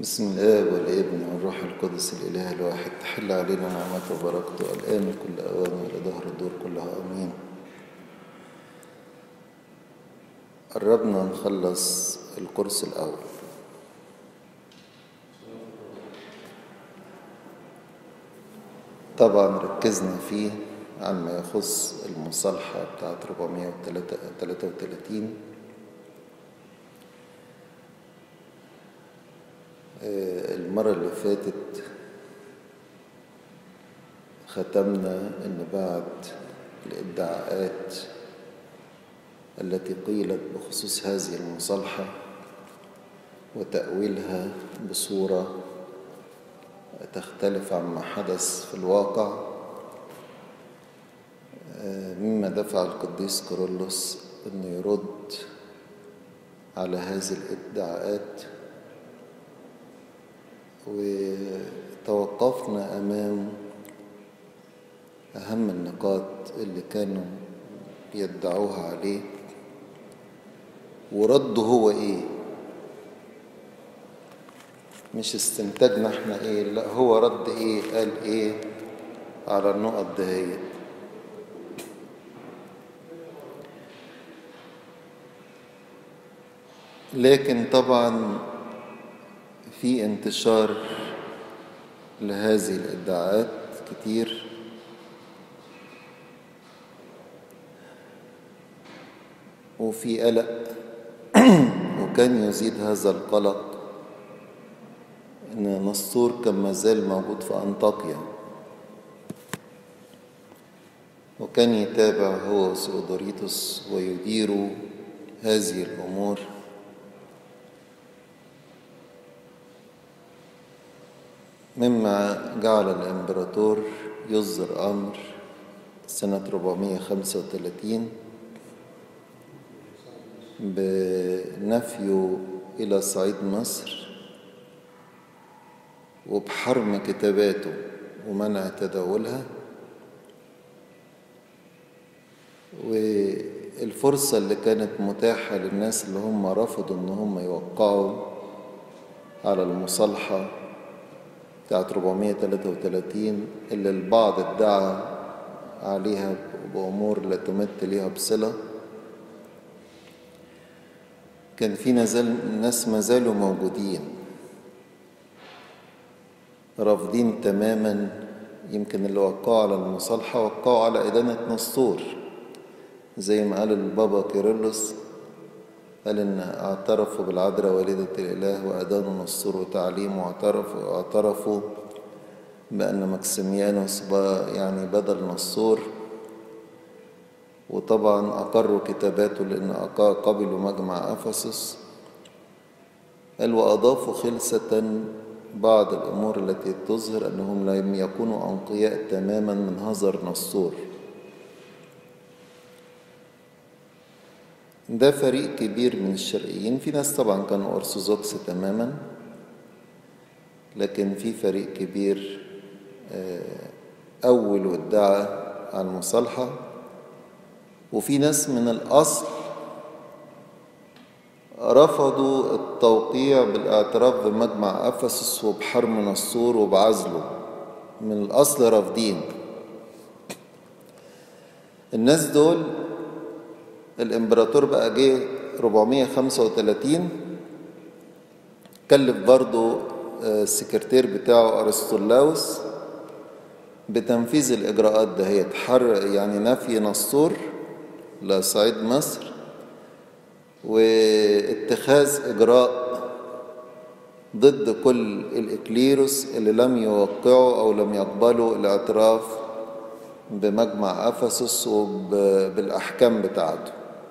بسم الآب والابن والروح القدس الإله الواحد تحل علينا نعمته وبركته الآن كل أوان وإلى دهر الدور كلها آمين قربنا نخلص الكورس الأول طبعا ركزنا فيه عن ما يخص المصالحة بتاعت 433 المرة اللي فاتت ختمنا ان بعد الادعاءات التي قيلت بخصوص هذه المصالحة وتأويلها بصورة تختلف عما حدث في الواقع مما دفع القديس كورولوس انه يرد على هذه الادعاءات وتوقفنا أمام أهم النقاط اللي كانوا بيدعوها عليه ورده هو إيه مش استنتاجنا احنا ايه لا هو رد ايه قال ايه على النقط دهيت لكن طبعا في انتشار لهذه الادعاءات كتير وفي قلق وكان يزيد هذا القلق ان نسطور كان ما زال موجود في انطاكيا وكان يتابع هو وسيودوريتوس ويدير هذه الامور مما جعل الإمبراطور يصدر أمر سنة 435 بنفيه إلى صعيد مصر وبحرم كتاباته ومنع تداولها والفرصة اللي كانت متاحة للناس اللي هم رفضوا إن هم يوقعوا على المصالحة بتاعت 433 اللي البعض ادعى عليها بأمور لا تمت ليها بصلة كان في نزال ناس ما زالوا موجودين رافضين تماما يمكن اللي وقعوا على المصالحة وقعوا على إدانة نسطور زي ما قال البابا كيرلس قال إن اعترفوا بالعذراء والدة الإله وأدانوا نسطور وتعليمه واعترفوا واعترفوا بأن مكسيميانوس يعني بدل نسطور وطبعا أقروا كتاباته لأن قبلوا مجمع أفسس قال وأضافوا خلسة بعض الأمور التي تظهر أنهم لم يكونوا أنقياء تماما من هزر نسطور ده فريق كبير من الشرقيين في ناس طبعا كانوا أرثوذكس تماما لكن في فريق كبير أول وادعى على المصالحة وفي ناس من الأصل رفضوا التوقيع بالاعتراف بمجمع أفسس وبحرم نسطور وبعزله من الأصل رافضين الناس دول الامبراطور بقى جه 435 كلف برضه السكرتير بتاعه ارسطولاوس بتنفيذ الاجراءات دهيت حر يعني نفي نسطور لصعيد مصر واتخاذ اجراء ضد كل الاكليروس اللي لم يوقعوا او لم يقبلوا الاعتراف بمجمع افسس وبالاحكام بتاعته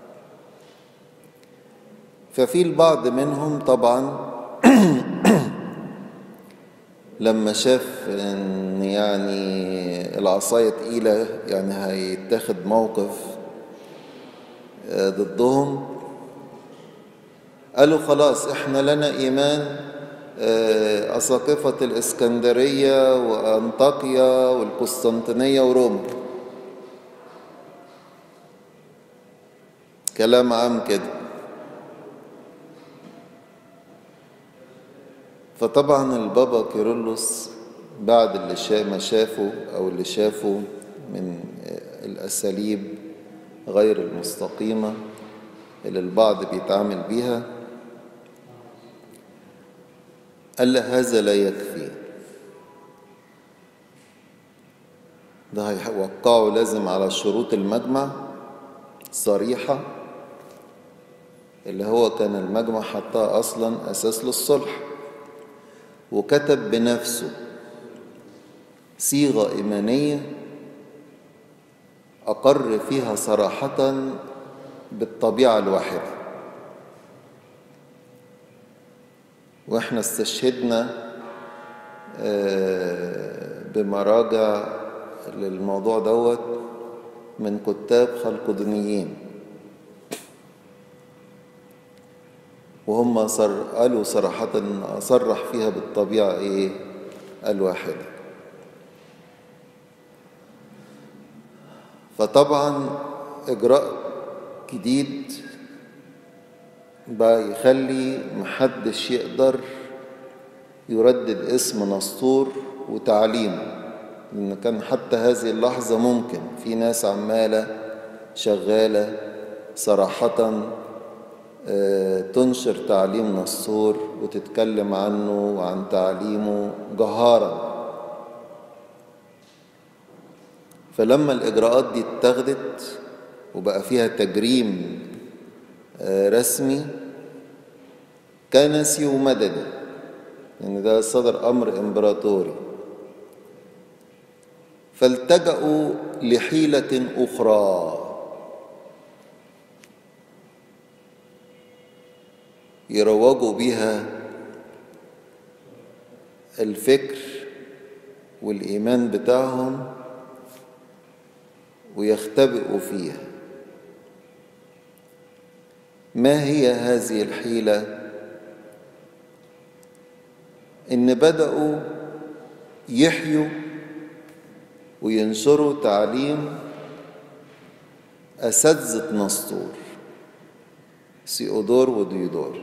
ففي البعض منهم طبعا لما شاف ان يعني العصاية تقيلة يعني هيتاخد موقف ضدهم قالوا خلاص احنا لنا ايمان أساقفة الإسكندرية وأنطاكيا والقسطنطينية وروما كلام عام كده فطبعا البابا كيرلس بعد اللي شا ما شافه أو اللي شافه من الأساليب غير المستقيمة اللي البعض بيتعامل بيها قال له هذا لا يكفي ده هيوقعه لازم على شروط المجمع صريحة اللي هو كان المجمع حطها أصلا أساس للصلح وكتب بنفسه صيغة إيمانية أقر فيها صراحة بالطبيعة الواحدة وإحنا استشهدنا بمراجع للموضوع دوت من كتاب خلقدنيين وهم صر قالوا صراحة أصرح فيها بالطبيعة إيه الواحدة فطبعا إجراء جديد بقى يخلي محدش يقدر يردد اسم نسطور وتعليمه لأن كان حتى هذه اللحظة ممكن في ناس عمالة شغالة صراحة تنشر تعليم نسطور وتتكلم عنه وعن تعليمه جهارا فلما الإجراءات دي اتخذت وبقى فيها تجريم رسمي كنسي ومدني لأن ده صدر أمر إمبراطوري فالتجأوا لحيلة أخرى يروجوا بها الفكر والإيمان بتاعهم ويختبئوا فيها ما هي هذه الحيلة إن بدأوا يحيوا وينشروا تعليم أساتذة نسطور سيودور وديودور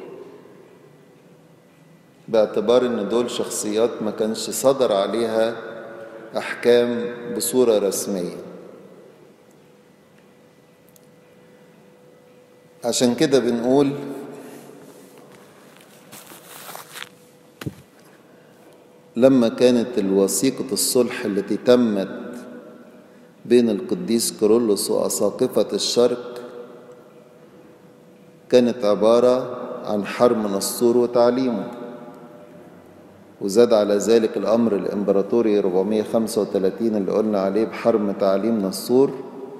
باعتبار ان دول شخصيات ما كانش صدر عليها احكام بصوره رسميه عشان كده بنقول لما كانت الوثيقة الصلح التي تمت بين القديس كيرلس وأساقفة الشرق كانت عبارة عن حرم نسطور وتعليمه وزاد على ذلك الأمر الإمبراطوري 435 اللي قلنا عليه بحرم تعليم نسطور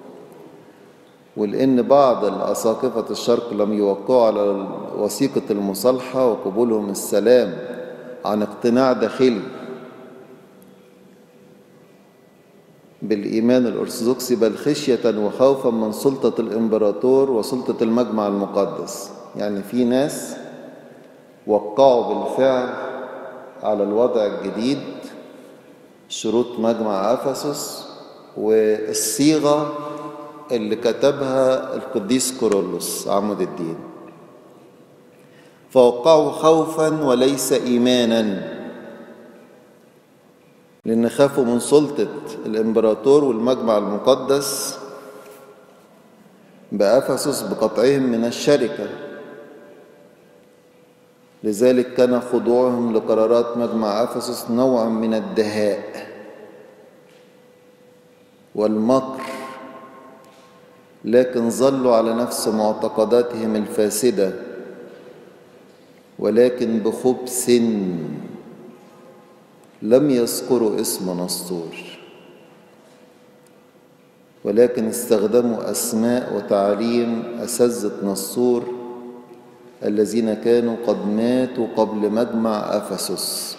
ولأن بعض الأساقفة الشرق لم يوقعوا على وثيقة المصالحة وقبولهم السلام عن اقتناع داخلي بالإيمان الأرثوذكسي بل خشية وخوفا من سلطة الإمبراطور وسلطة المجمع المقدس يعني في ناس وقعوا بالفعل على الوضع الجديد شروط مجمع أفسس والصيغة اللي كتبها القديس كورولوس عمود الدين فوقعوا خوفا وليس إيمانا لأن خافوا من سلطة الإمبراطور والمجمع المقدس بأفسس بقطعهم من الشركة لذلك كان خضوعهم لقرارات مجمع أفسس نوعا من الدهاء والمكر لكن ظلوا على نفس معتقداتهم الفاسدة ولكن بخبث لم يذكروا اسم نسطور ولكن استخدموا أسماء وتعليم أساتذة نسطور الذين كانوا قد ماتوا قبل مجمع أفسس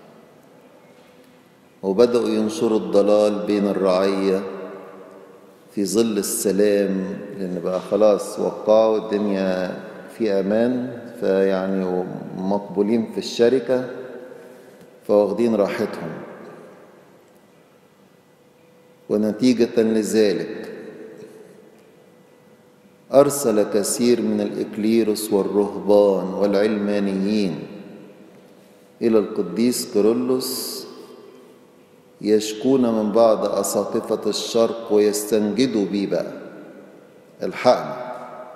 وبدأوا ينشروا الضلال بين الرعية في ظل السلام لأن بقى خلاص وقعوا الدنيا في أمان فيعني مقبولين في الشركة فواخدين راحتهم ونتيجة لذلك أرسل كثير من الإكليروس والرهبان والعلمانيين إلى القديس كيرلس يشكون من بعض أساقفة الشرق ويستنجدوا بيه بقى الحقنا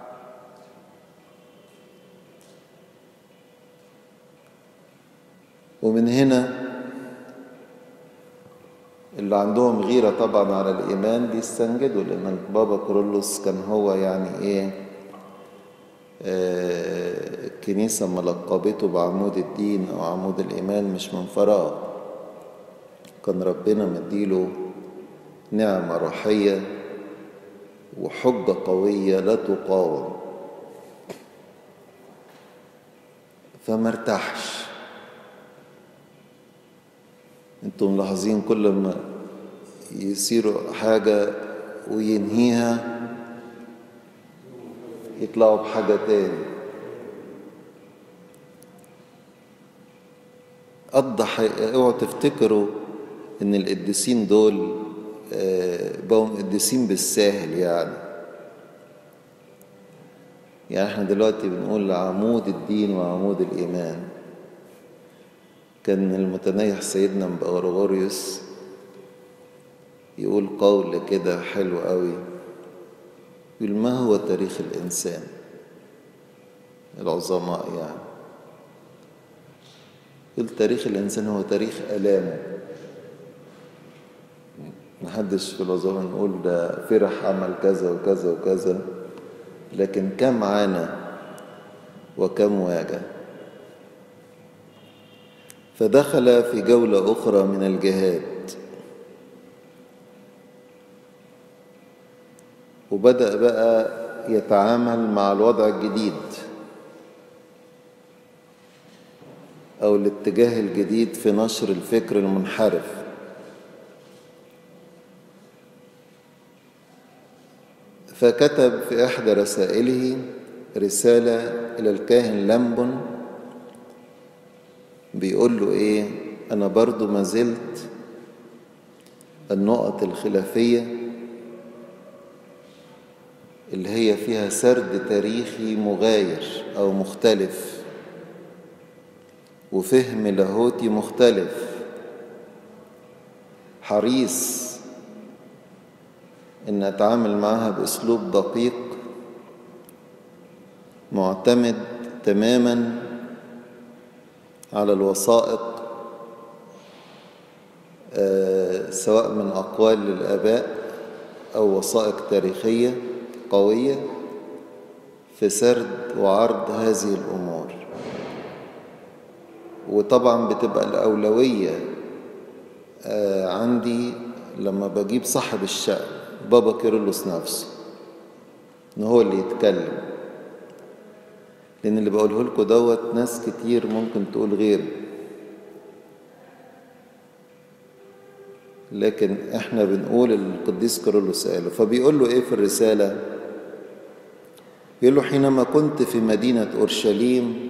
ومن هنا اللي عندهم غيرة طبعا على الإيمان بيستنجدوا لأن بابا كيرلس كان هو يعني إيه آه الكنيسة ملقبته بعمود الدين أو عمود الإيمان مش من فراغ كان ربنا مديله نعمة روحية وحجة قوية لا تقاوم فما ارتاحش انتم ملاحظين كل ما يصيروا حاجة وينهيها يطلعوا بحاجة تاني قضى اوعوا تفتكروا ان القديسين دول بقوا قديسين بالساهل يعني يعني احنا دلوقتي بنقول عمود الدين وعمود الإيمان كان المتنيح سيدنا غرغوريوس يقول قول كده حلو قوي يقول ما هو تاريخ الإنسان العظماء يعني يقول تاريخ الإنسان هو تاريخ آلامه محدش في العظماء نقول ده فرح عمل كذا وكذا وكذا لكن كم عانى وكم واجه فدخل في جولة أخرى من الجهاد وبدأ بقى يتعامل مع الوضع الجديد أو الاتجاه الجديد في نشر الفكر المنحرف فكتب في إحدى رسائله رسالة إلى الكاهن لمبن بيقول له إيه أنا برضو ما زلت النقط الخلافية اللي هي فيها سرد تاريخي مغاير أو مختلف وفهم لاهوتي مختلف حريص ان اتعامل معها باسلوب دقيق معتمد تماما على الوثائق آه سواء من اقوال للاباء او وثائق تاريخيه قويه في سرد وعرض هذه الامور وطبعا بتبقى الاولويه آه عندي لما بجيب صاحب الشأن بابا كيرلس نفسه ان هو اللي يتكلم لان اللي بقوله لكم دوت ناس كتير ممكن تقول غيره لكن احنا بنقول القديس كيرلس قاله فبيقول له ايه في الرساله بيقول له حينما كنت في مدينه اورشليم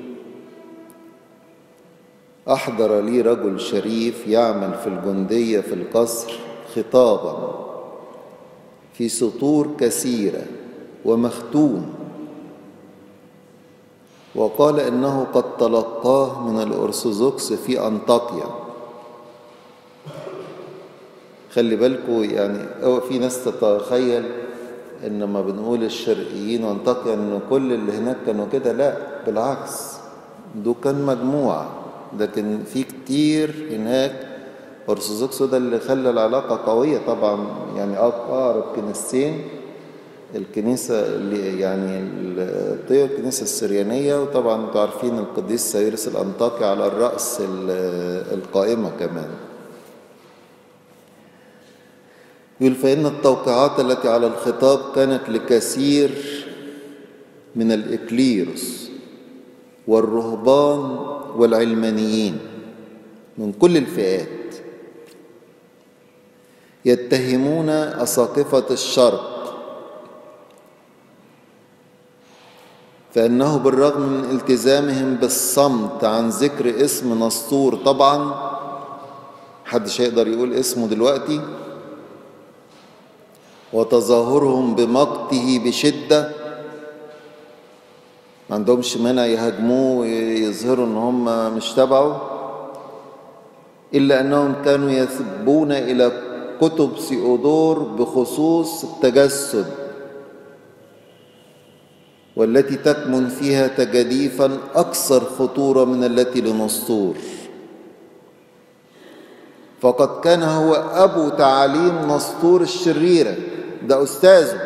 احضر لي رجل شريف يعمل في الجنديه في القصر خطابا في سطور كثيرة ومختوم وقال إنه قد تلقاه من الأرثوذكس في أنطاكيا خلي بالكوا يعني أو في ناس تتخيل إن ما بنقول الشرقيين وأنطاكيا إن كل اللي هناك كانوا كده لا بالعكس دول كان مجموعة لكن في كتير هناك أرثوذكس ده اللي خلى العلاقة قوية طبعا يعني أقرب كنيستين الكنيسة اللي يعني القبطية الكنيسة السريانية وطبعا انتوا عارفين القديس سايرس الأنطاكي على الرأس القائمة كمان يقول فإن التوقيعات التي على الخطاب كانت لكثير من الإكليروس والرهبان والعلمانيين من كل الفئات يتهمون أساقفة الشرق فإنه بالرغم من التزامهم بالصمت عن ذكر اسم نسطور طبعا محدش هيقدر يقول اسمه دلوقتي وتظاهرهم بمقته بشدة ما عندهمش مانع يهاجموه ويظهروا ان هم مش تبعه إلا أنهم كانوا يثبون إلى كتب سيودور بخصوص التجسد والتي تكمن فيها تجاديفا أكثر خطورة من التي لنسطور فقد كان هو أبو تعاليم نسطور الشريرة ده أستاذه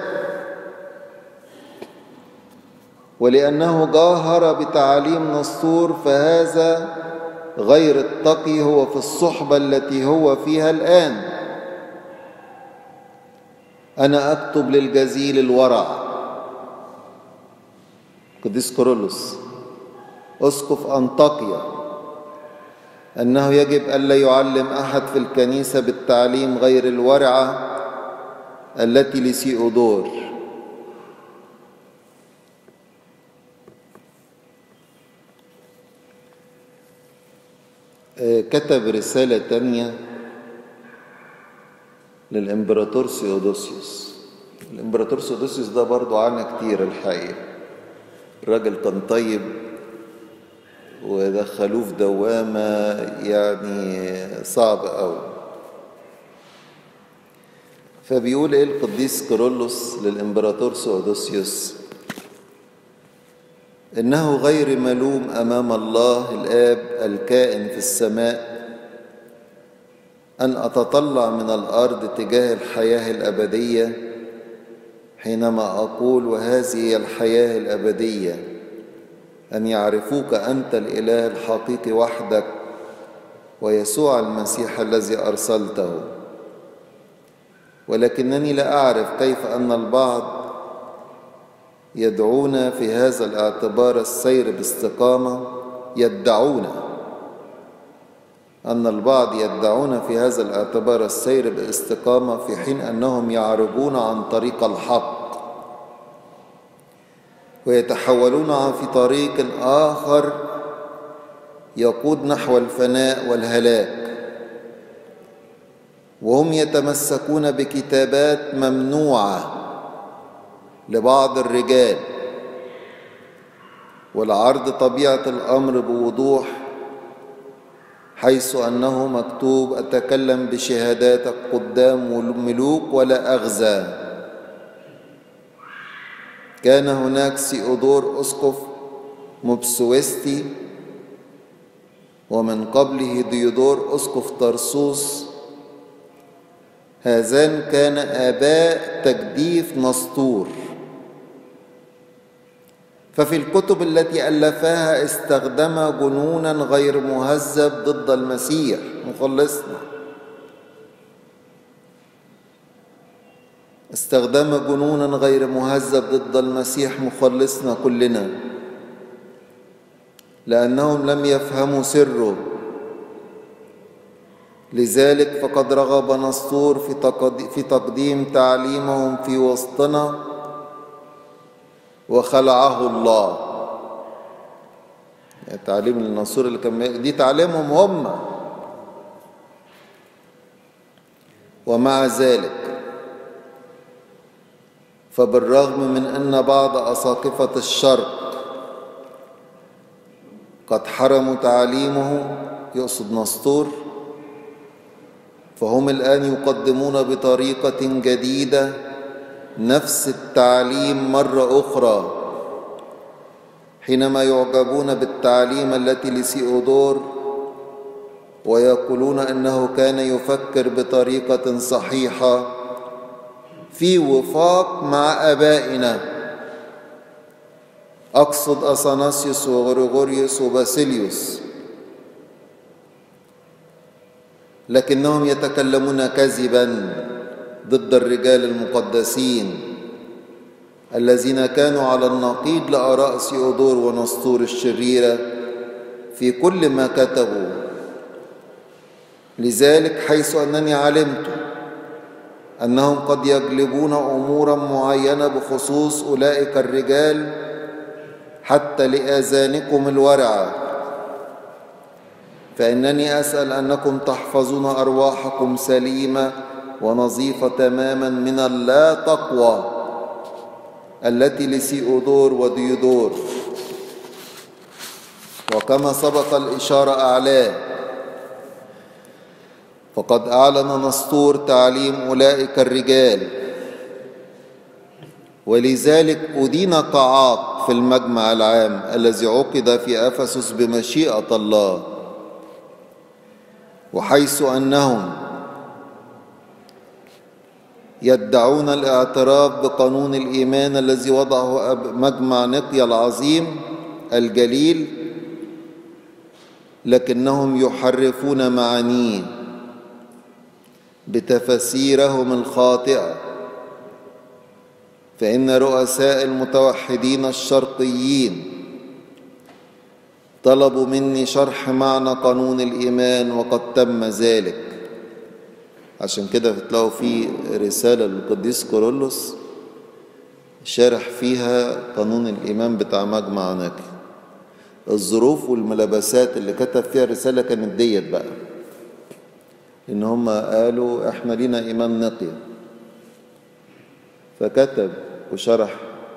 ولأنه جاهر بتعاليم نسطور فهذا غير التقي هو في الصحبة التي هو فيها الآن أنا أكتب للجزيل الورع قديس كورولوس أسقف أنطاكيا أنه يجب ألا يعلم أحد في الكنيسة بالتعليم غير الورعة التي لسيودور كتب رسالة تانية للإمبراطور سيودوسيوس الإمبراطور سيودوسيوس ده برضو عانى كتير الحقيقة الراجل كان طيب ودخلوه في دوامة يعني صعب أوي فبيقول إيه القديس كيرلس للإمبراطور سيودوسيوس إنه غير ملوم أمام الله الآب الكائن في السماء أن أتطلع من الأرض تجاه الحياة الأبدية حينما أقول وهذه هي الحياة الأبدية أن يعرفوك أنت الإله الحقيقي وحدك ويسوع المسيح الذي أرسلته ولكنني لا أعرف كيف أن البعض يدعون في هذا الاعتبار السير باستقامة يدعون أن البعض يدعون في هذا الاعتبار السير باستقامة في حين أنهم يعرجون عن طريق الحق ويتحولون في طريق آخر يقود نحو الفناء والهلاك وهم يتمسكون بكتابات ممنوعه لبعض الرجال والعرض طبيعة الأمر بوضوح حيث أنه مكتوب أتكلم بشهاداتك قدام ملوك ولا أغزى كان هناك سيودور أسقف مبسوستي ومن قبله ديودور أسقف طرسوس هذان كان آباء تجديف نسطور ففي الكتب التي ألفاها استخدم جنونا غير مهذب ضد المسيح مخلصنا استخدم جنونا غير مهذب ضد المسيح مخلصنا كلنا لأنهم لم يفهموا سره لذلك فقد رغب نسطور في تقديم تعليمهم في وسطنا وخلعه الله يعني تعليم النصور اللي كان دي تعليمهم هم ومع ذلك فبالرغم من أن بعض أساقفة الشرق قد حرموا تعليمه يقصد نسطور فهم الآن يقدمون بطريقة جديدة نفس التعليم مرة أخرى حينما يعجبون بالتعليم التي لسيودور ويقولون أنه كان يفكر بطريقة صحيحة في وفاق مع آبائنا أقصد أثناسيوس وغريغوريوس وباسيليوس لكنهم يتكلمون كذبا ضد الرجال المقدسين الذين كانوا على النقيض لآراء سيودور ونسطور الشريرة في كل ما كتبوا لذلك حيث أنني علمت أنهم قد يجلبون أمورا معينة بخصوص أولئك الرجال حتى لآذانكم الورعة فإنني أسأل أنكم تحفظون أرواحكم سليمة ونظيفة تماما من اللا تقوى التي لسيودور وديودور وكما سبق الإشارة أعلاه فقد أعلن نسطور تعليم أولئك الرجال ولذلك أدين قعاق في المجمع العام الذي عقد في أفسس بمشيئة الله وحيث أنهم يدعون الاعتراف بقانون الإيمان الذي وضعه مجمع نقيا العظيم الجليل لكنهم يحرفون معانيه بتفسيرهم الخاطئه فان رؤساء المتوحدين الشرقيين طلبوا مني شرح معنى قانون الايمان وقد تم ذلك عشان كده تلاقوا في رساله للقديس كورولوس شارح فيها قانون الايمان بتاع مجمع ناكي الظروف والملابسات اللي كتب فيها الرسالة كانت ديت بقى إن هم قالوا إحنا لينا إيمان نقي فكتب وشرح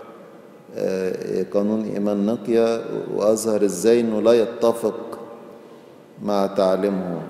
قانون إيمان نقية وأظهر إزاي إنه لا يتفق مع تعليمهم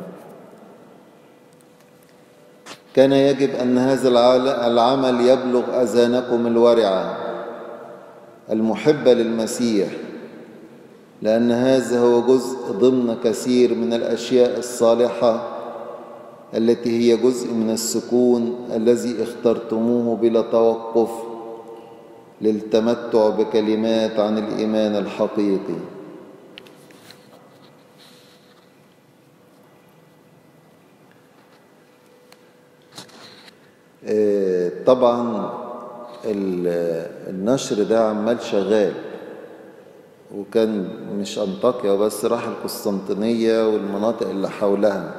كان يجب أن هذا العمل يبلغ أذانكم الورعة المحبة للمسيح لأن هذا هو جزء ضمن كثير من الأشياء الصالحة التي هي جزء من السكون الذي اخترتموه بلا توقف للتمتع بكلمات عن الإيمان الحقيقي طبعا النشر ده عمال شغال وكان مش أنطاكيا بس راح القسطنطينية والمناطق اللي حولها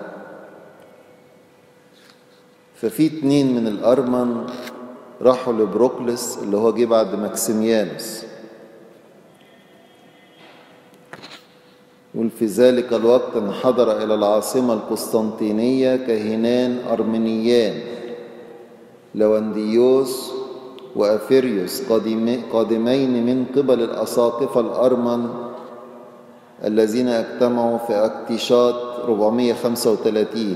ففي اتنين من الأرمن راحوا لبروكلس اللي هو جه بعد ماكسيميانوس وفي ذلك الوقت انحدر إلى العاصمة القسطنطينية كهنان أرمنيان لوانديوس وأفيريوس قادمين من قبل الأساقفة الأرمن الذين اجتمعوا في اكتشاط 435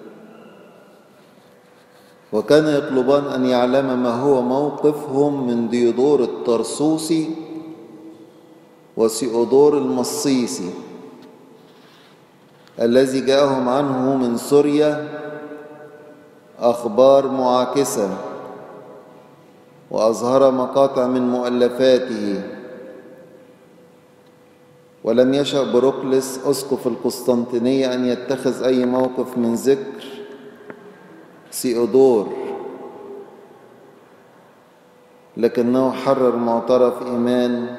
وكان يطلبان أن يعلم ما هو موقفهم من ديودور الطرسوسي وسيودور المصيسي الذي جاءهم عنه من سوريا أخبار معاكسة وأظهر مقاطع من مؤلفاته ولم يشأ بروكلس أسقف القسطنطينية أن يتخذ أي موقف من ذكر سيودور لكنه حرر معترف إيمان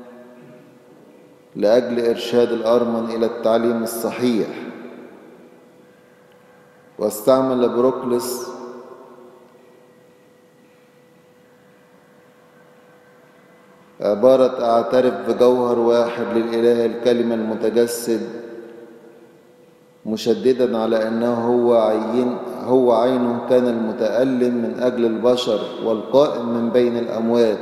لأجل إرشاد الأرمن إلى التعليم الصحيح واستعمل بروكلس عبارة أعترف بجوهر واحد للإله الكلمة المتجسد مشددا على أنه هو عين هو عينه كان المتألم من أجل البشر والقائم من بين الأموات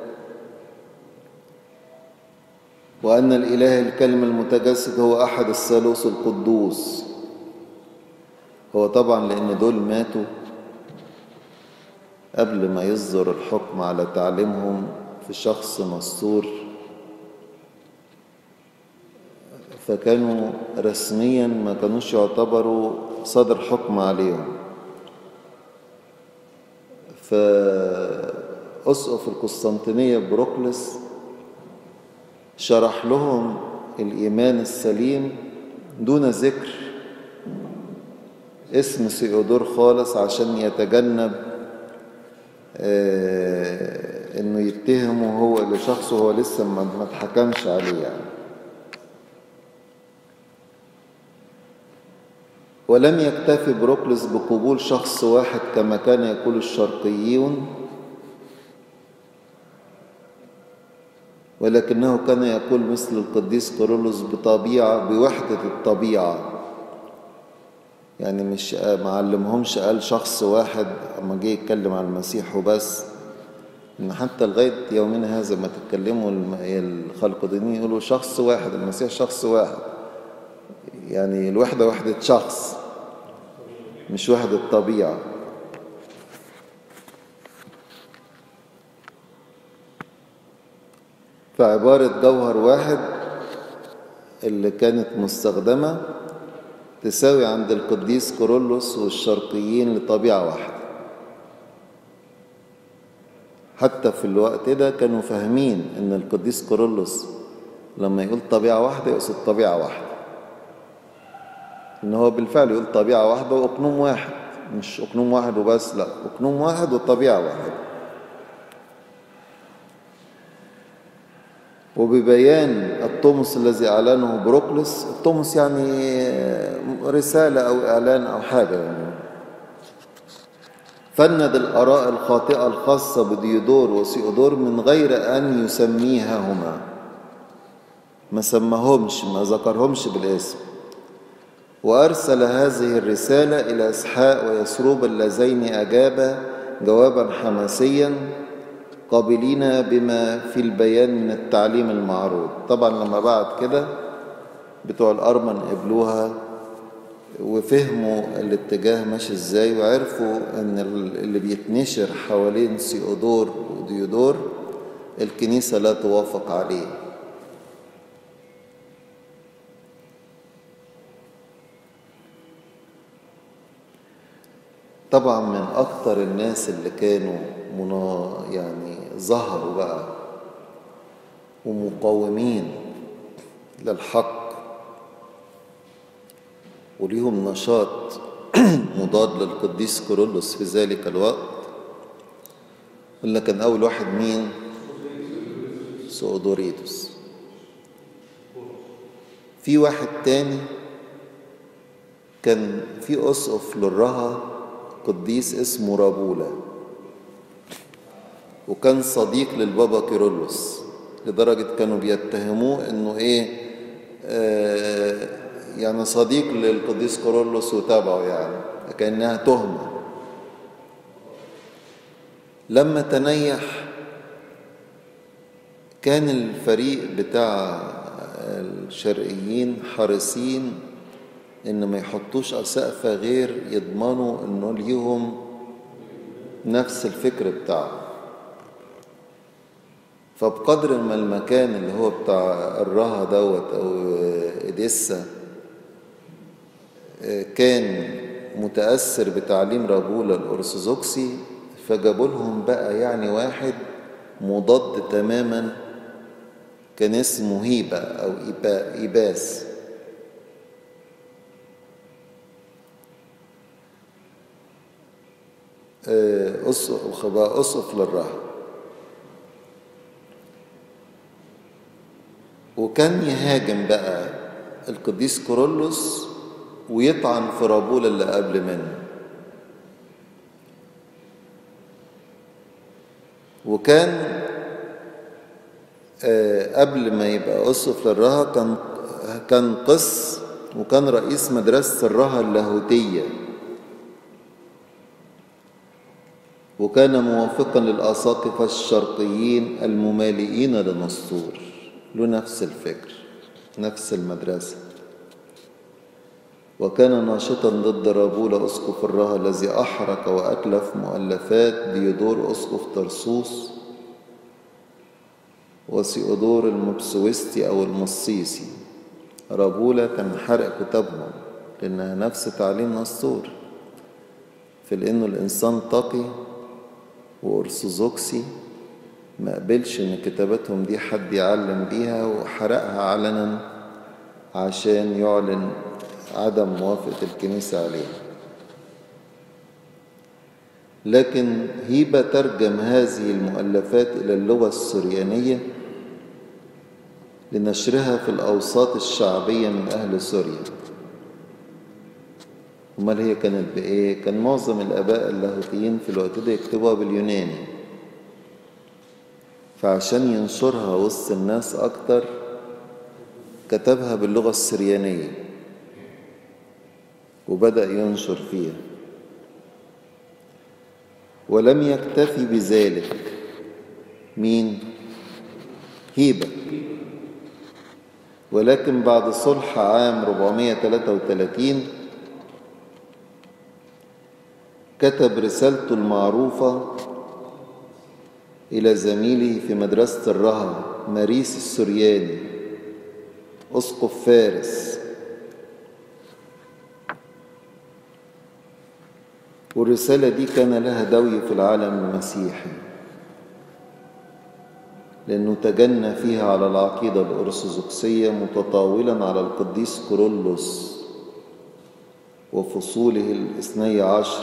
وأن الإله الكلمة المتجسد هو أحد الثالوث القدوس هو طبعا لأن دول ماتوا قبل ما يصدر الحكم على تعليمهم في شخص مستور فكانوا رسميا ما كانوش يعتبروا صدر حكم عليهم فأسقف القسطنطينية بروكلس شرح لهم الإيمان السليم دون ذكر اسم سيودور خالص عشان يتجنب آه انه يتهمه هو لشخصه هو لسه ما اتحكمش عليه يعني ولم يكتفي بروكلس بقبول شخص واحد كما كان يقول الشرقيون ولكنه كان يقول مثل القديس كورولوس بطبيعة بوحدة الطبيعة يعني مش ما علمهمش قال شخص واحد اما جه يتكلم عن المسيح وبس ان حتى لغايه يومنا هذا ما تتكلموا الخلقدينيين يقولوا شخص واحد المسيح شخص واحد يعني الوحده وحده شخص مش وحدة طبيعة فعبارة جوهر واحد اللي كانت مستخدمة تساوي عند القديس كورولوس والشرقيين لطبيعة واحدة حتى في الوقت ده كانوا فاهمين ان القديس كورولوس لما يقول طبيعة واحدة يقصد طبيعة واحدة ان هو بالفعل يقول طبيعة واحدة واقنوم واحد مش اقنوم واحد وبس لا اقنوم واحد وطبيعة واحدة وببيان الطمس الذي أعلنه بروكلس الطمس يعني رسالة أو إعلان أو حاجة يعني فند الآراء الخاطئة الخاصة بديودور وسيودور من غير أن يسميها هما ما سماهمش ما ذكرهمش بالاسم وأرسل هذه الرسالة إلى إسحاق ويسروب اللذين أجابا جوابا حماسيا قابلين بما في البيان من التعليم المعروض طبعا لما بعد كده بتوع الأرمن قبلوها وفهموا الاتجاه ماشي ازاي وعرفوا ان اللي بيتنشر حوالين سيودور وديودور الكنيسة لا توافق عليه طبعا من اكتر الناس اللي كانوا منا يعني ظهروا بقى ومقاومين للحق وليهم نشاط مضاد للقديس كورولوس في ذلك الوقت قلنا كان أول واحد مين؟ سؤدوريدوس في واحد تاني كان في أسقف للرها قديس اسمه رابولا وكان صديق للبابا كيرلس لدرجة كانوا بيتهموه انه ايه آه يعني صديق للقديس كورولوس وتابعه يعني كأنها تهمة لما تنيح كان الفريق بتاع الشرقيين حريصين ان ما يحطوش اسقفة غير يضمنوا انه ليهم نفس الفكر بتاعه فبقدر ما المكان اللي هو بتاع الرها دوت او اديسا كان متأثر بتعليم رابولا الأرثوذكسي فجابوا لهم بقى يعني واحد مضاد تماما كان اسمه هيبة أو إيبا إيباس أسقف بقى أسقف للرهب وكان يهاجم بقى القديس كورولوس ويطعن في رابولا اللي قبل منه وكان قبل ما يبقى أسقف للرها كان كان قس وكان رئيس مدرسة الرها اللاهوتية وكان موافقا للأساقفة الشرقيين الممالئين لنسطور له نفس الفكر نفس المدرسة وكان ناشطا ضد رابولا أسقف الرها الذي أحرق وأتلف مؤلفات ديودور أسقف ترسوس وسيودور المبسوستي أو المصيسي رابولا كان حرق كتابهم لأنها نفس تعليم نسطور في لأنه الإنسان تقي وأرثوذكسي ما قبلش إن كتاباتهم دي حد يعلم بيها وحرقها علنا عشان يعلن عدم موافقة الكنيسة عليها لكن هيبة ترجم هذه المؤلفات إلى اللغة السريانية لنشرها في الأوساط الشعبية من أهل سوريا أمال هي كانت بإيه؟ كان معظم الآباء اللاهوتيين في الوقت ده يكتبوها باليوناني فعشان ينشرها وسط الناس أكتر كتبها باللغة السريانية وبدأ ينشر فيها ولم يكتفي بذلك مين هيبة ولكن بعد صلح عام 433 كتب رسالته المعروفة إلى زميله في مدرسة الرهب ماريس السرياني أسقف فارس والرسالة دي كان لها دوي في العالم المسيحي لأنه تجنى فيها على العقيدة الأرثوذكسية متطاولا على القديس كورولوس وفصوله الاثني عشر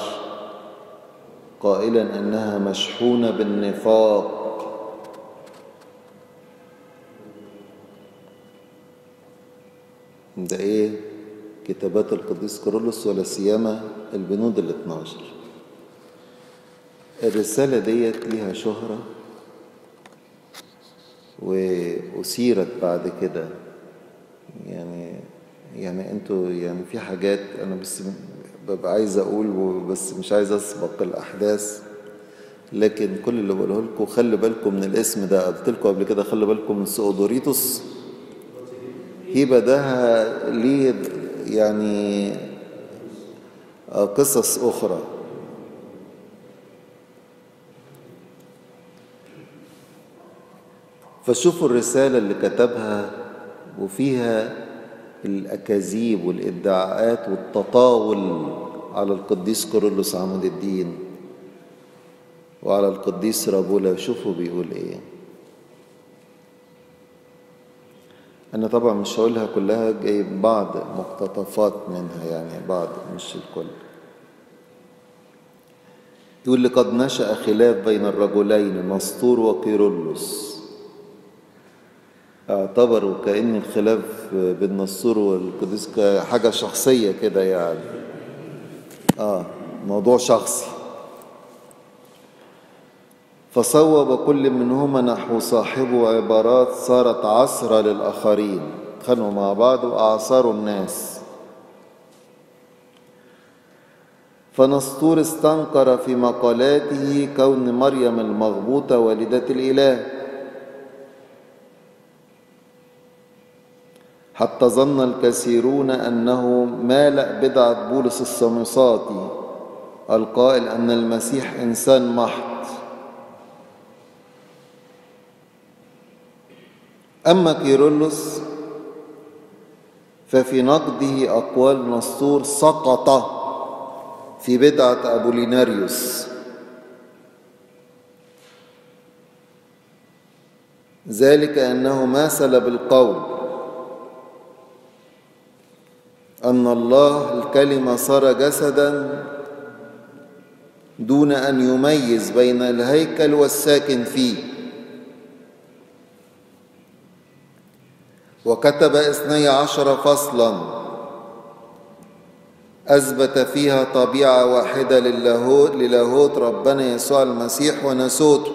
قائلا أنها مشحونة بالنفاق ده إيه كتابات القديس كورولوس ولا سيما البنود ال 12 الرسالة ديت ليها شهرة وأثيرت بعد كده يعني يعني انتوا يعني في حاجات انا بس ببقى عايز اقول بس مش عايز اسبق الاحداث لكن كل اللي بقوله لكم خلي بالكم من الاسم ده قلت لكم قبل كده خلي بالكم من سؤدوريتوس هيبة ده ليه يعني قصص أخرى فشوفوا الرسالة اللي كتبها وفيها الأكاذيب والإدعاءات والتطاول على القديس كورولوس عمود الدين وعلى القديس رابولا شوفوا بيقول إيه أنا طبعا مش هقولها كلها جايب بعض مقتطفات منها يعني بعض مش الكل يقول لقد نشأ خلاف بين الرجلين نسطور وكيرلس اعتبروا كأن الخلاف بين نسطور والقديس حاجة شخصية كده يعني اه موضوع شخصي فصوب كل منهما نحو صاحبه عبارات صارت عصرة للآخرين خانوا مع بعض وأعصروا الناس فنسطور استنكر في مقالاته كون مريم المغبوطة والدة الإله حتى ظن الكثيرون أنه مالأ بدعة بولس السمصاطي القائل أن المسيح إنسان محض أما كيرلس ففي نقده أقوال نسطور سقط في بدعة أبوليناريوس ذلك أنه ماثل بالقول أن الله الكلمة صار جسدا دون أن يميز بين الهيكل والساكن فيه وكتب اثني عشر فصلا أثبت فيها طبيعة واحدة للاهوت, للاهوت ربنا يسوع المسيح ونسوته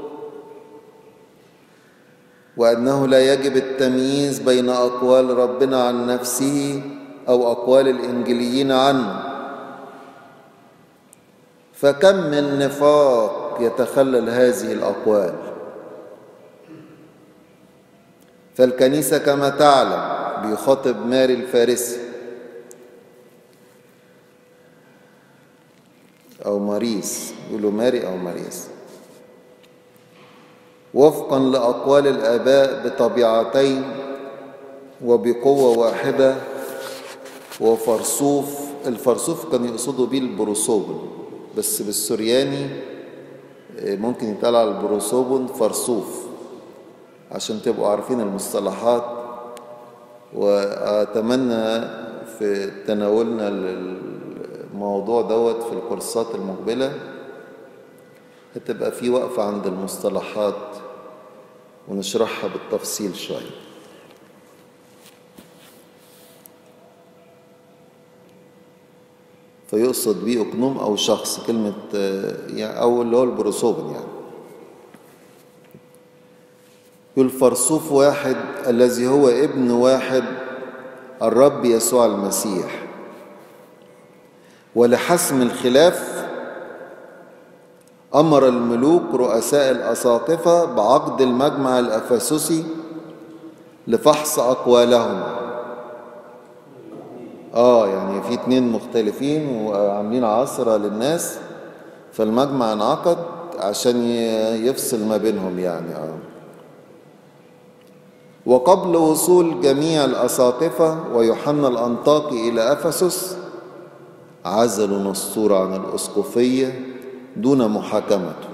وأنه لا يجب التمييز بين أقوال ربنا عن نفسه أو أقوال الإنجيليين عنه فكم من نفاق يتخلل هذه الأقوال فالكنيسة كما تعلم بيخاطب ماري الفارسي أو ماريس يقولوا ماري أو ماريس وفقا لأقوال الآباء بطبيعتين وبقوة واحدة وفرصوف الفرصوف كان يقصدوا بيه البروسوبون بس بالسورياني ممكن يتقال على البروسوبون فرصوف عشان تبقوا عارفين المصطلحات وأتمنى في تناولنا الموضوع دوت في الكورسات المقبلة هتبقى في وقفة عند المصطلحات ونشرحها بالتفصيل شوية فيقصد بيه أقنوم أو شخص كلمة يعني أو اللي هو البروسوبن يعني يقول فرصوف واحد الذي هو ابن واحد الرب يسوع المسيح ولحسم الخلاف أمر الملوك رؤساء الأساقفة بعقد المجمع الأفسسي لفحص أقوالهم آه يعني في اتنين مختلفين وعاملين عصرة للناس فالمجمع انعقد عشان يفصل ما بينهم يعني اه وقبل وصول جميع الأساقفة ويوحنا الأنطاكي إلى أفسس عزلوا نسطور عن الأسقفية دون محاكمته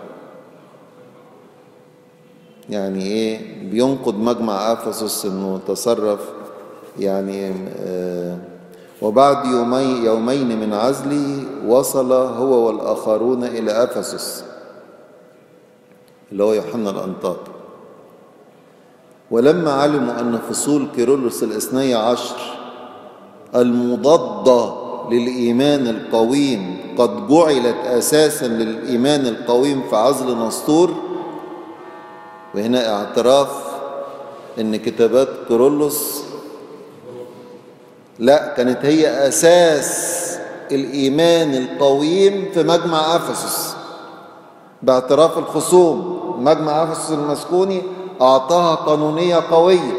يعني إيه بينقض مجمع أفسس إنه تصرف يعني آه وبعد يومي يومين من عزله وصل هو والآخرون إلى أفسس اللي هو يوحنا الأنطاكي ولما علموا أن فصول كيرلس الاثني عشر المضادة للإيمان القويم قد جعلت أساسا للإيمان القويم في عزل نسطور وهنا اعتراف أن كتابات كيرلس لا كانت هي أساس الإيمان القويم في مجمع أفسس باعتراف الخصوم مجمع أفسس المسكوني أعطاها قانونية قوية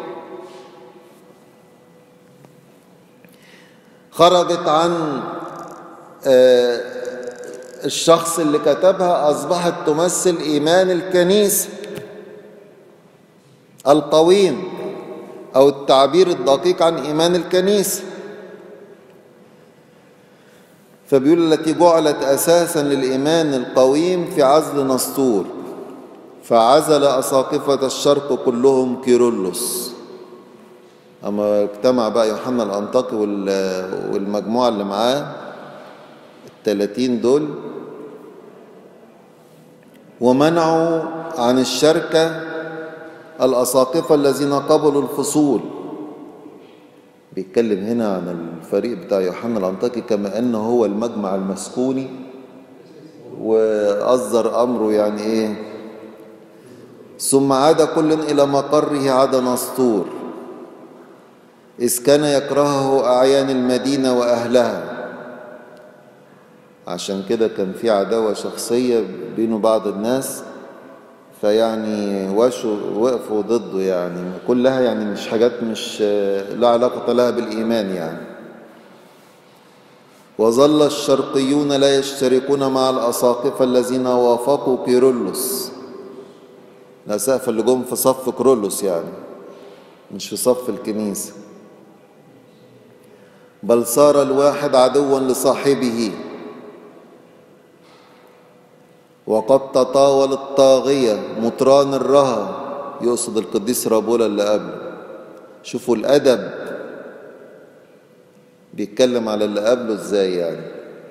خرجت عن الشخص اللي كتبها أصبحت تمثل إيمان الكنيسة القويم أو التعبير الدقيق عن إيمان الكنيسة فبيقول التي جعلت أساسا للإيمان القويم في عزل نسطور فعزل أساقفة الشرق كلهم كيرلس أما اجتمع بقى يوحنا الأنطاكي والمجموعة اللي معاه الثلاثين دول ومنعوا عن الشركة الأساقفة الذين قبلوا الفصول بيتكلم هنا عن الفريق بتاع يوحنا الأنطاكي كما أنه هو المجمع المسكوني وأصدر أمره يعني إيه ثم عاد كل إلى مقره عدا نسطور إذ كان يكرهه أعيان المدينة وأهلها عشان كده كان في عداوة شخصية بينه بعض الناس فيعني وشوا وقفوا ضده يعني كلها يعني مش حاجات مش لا علاقة لها بالإيمان يعني وظل الشرقيون لا يشتركون مع الأساقفة الذين وافقوا كيرلس الأسقفة اللي جم في صف كيرلس يعني مش في صف الكنيسة بل صار الواحد عدوا لصاحبه وقد تطاول الطاغية مطران الرها يقصد القديس رابولا اللي قبله شوفوا الأدب بيتكلم على اللي قبله ازاي يعني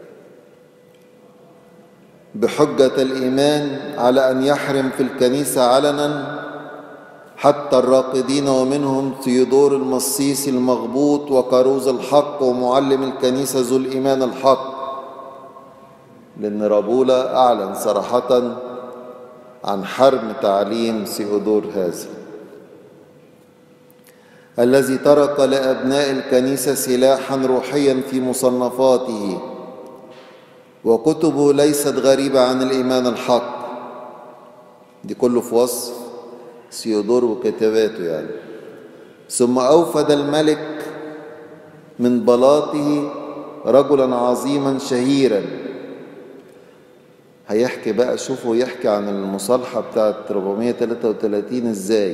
بحجة الإيمان على أن يحرم في الكنيسة علنا حتى الراقدين ومنهم ثيودور المصيص المغبوط وكروز الحق ومعلم الكنيسة ذو الإيمان الحق لأن رابولا أعلن صراحة عن حرم تعليم سيودور هذا الذي ترك لأبناء الكنيسة سلاحا روحيا في مصنفاته وكتبه ليست غريبة عن الإيمان الحق دي كله في وصف سيودور وكتاباته يعني ثم أوفد الملك من بلاطه رجلا عظيما شهيرا هيحكي بقى شوفوا يحكي عن المصالحة بتاعت 433 ازاي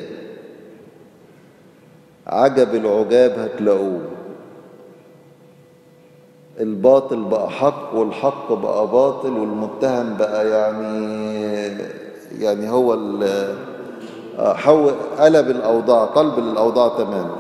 عجب العجاب هتلاقوه الباطل بقى حق والحق بقى باطل والمتهم بقى يعني يعني هو حول قلب الأوضاع قلب الأوضاع تماما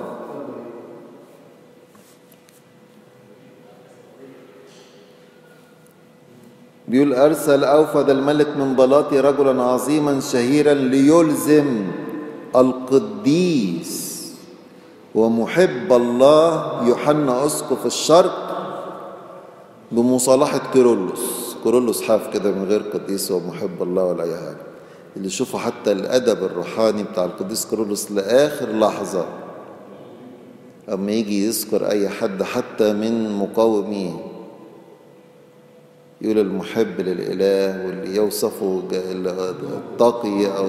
بيقول أرسل أوفد الملك من بلاطي رجلا عظيما شهيرا ليلزم القديس ومحب الله يوحنا أسقف الشرق بمصالحة كيرلس كيرلس حاف كده من غير قديس ومحب الله ولا أي حاجة اللي يشوفوا حتى الأدب الروحاني بتاع القديس كيرلس لآخر لحظة أما يجي يذكر أي حد حتى من مقاوميه يقول المحب للإله واللي يوصفه التقي أو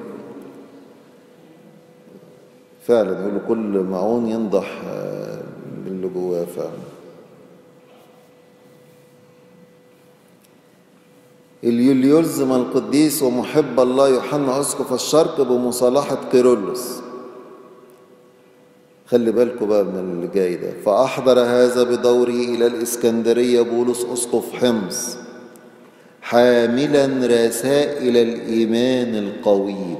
فعلا يقول كل معون ينضح باللي جواه فعلا اللي يلزم القديس ومحب الله يوحنا أسقف الشرق بمصالحة كيرلس خلي بالكم بقى من اللي جاي ده فأحضر هذا بدوره إلى الإسكندرية بولس أسقف حمص حاملا رسائل الإيمان القويم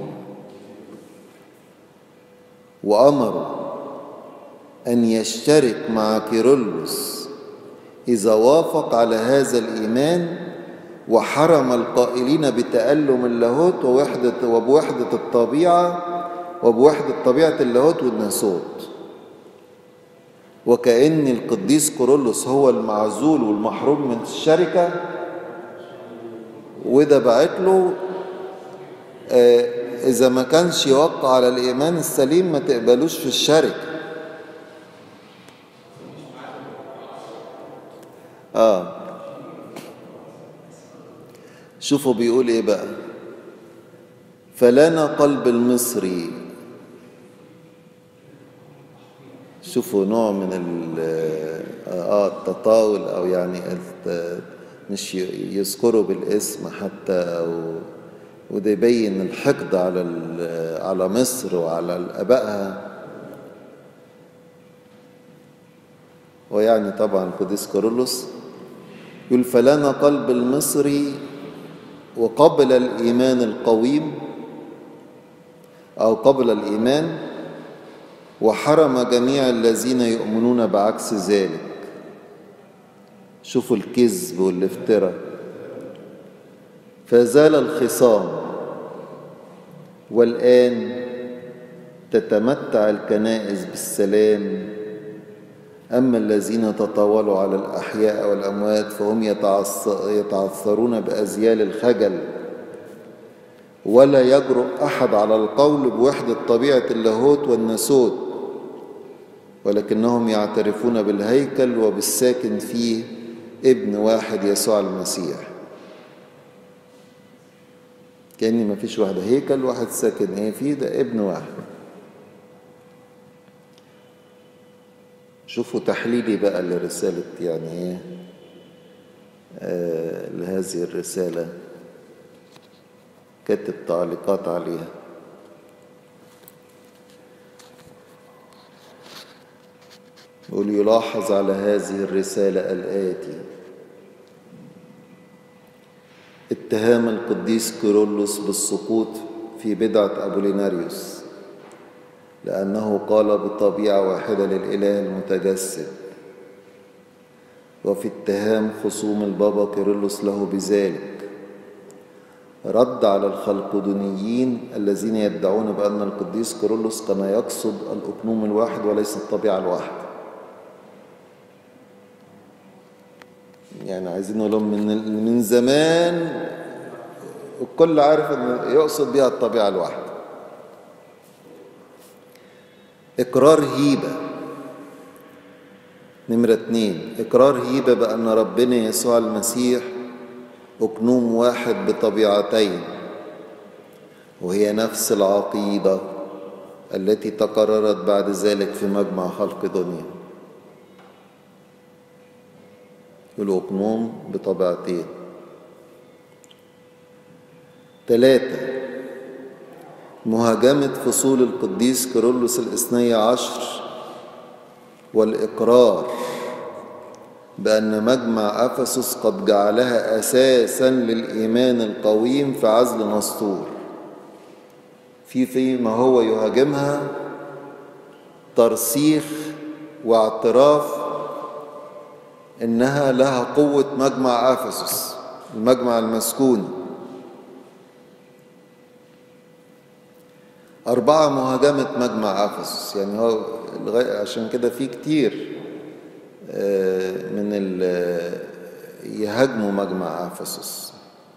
وأمر أن يشترك مع كيرلس إذا وافق على هذا الإيمان وحرم القائلين بتألم اللاهوت ووحدة وبوحدة الطبيعة وبوحدة طبيعة اللاهوت والناسوت وكأن القديس كورولوس هو المعزول والمحروم من الشركة وده بعت له آه إذا ما كانش يوقع على الإيمان السليم ما تقبلوش في الشركة آه شوفوا بيقول إيه بقى فلنا قلب المصري شوفوا نوع من اه التطاول او يعني مش يذكروا بالاسم حتى او وده يبين الحقد على على مصر وعلى ابائها ويعني طبعا القديس كارولوس يقول فلنا قلب المصري وقبل الايمان القويم او قبل الايمان وحرم جميع الذين يؤمنون بعكس ذلك شوفوا الكذب والافتراء فزال الخصام والآن تتمتع الكنائس بالسلام أما الذين تطاولوا على الأحياء والأموات فهم يتعثرون بأزيال الخجل ولا يجرؤ أحد على القول بوحدة طبيعة اللاهوت والناسوت ولكنهم يعترفون بالهيكل وبالساكن فيه ابن واحد يسوع المسيح كأن ما فيش واحد هيكل واحد ساكن ايه فيه ده ابن واحد شوفوا تحليلي بقى لرسالة يعني ايه آه لهذه الرسالة كاتب تعليقات عليها يقول يلاحظ على هذه الرسالة الآتي اتهام القديس كيرلس بالسقوط في بدعة أبوليناريوس لأنه قال بطبيعة واحدة للإله المتجسد وفي اتهام خصوم البابا كيرلس له بذلك رد على الخلقدونيين الذين يدعون بأن القديس كيرلس كان يقصد الأقنوم الواحد وليس الطبيعة الواحدة يعني عايزين نقول لهم من من زمان الكل عارف ان يقصد بها الطبيعه الواحده اقرار هيبه نمرة اتنين اقرار هيبه بان ربنا يسوع المسيح اقنوم واحد بطبيعتين وهي نفس العقيده التي تقررت بعد ذلك في مجمع خلق دنيا الأقنوم بطبيعتين ثلاثة مهاجمة فصول القديس كيرلس الاثني عشر والإقرار بأن مجمع أفسس قد جعلها أساسا للإيمان القويم في عزل نسطور في فيما هو يهاجمها ترسيخ واعتراف إنها لها قوة مجمع أفسس المجمع المسكوني أربعة مهاجمة مجمع أفسس يعني هو عشان كده في كتير من يهاجموا مجمع أفسس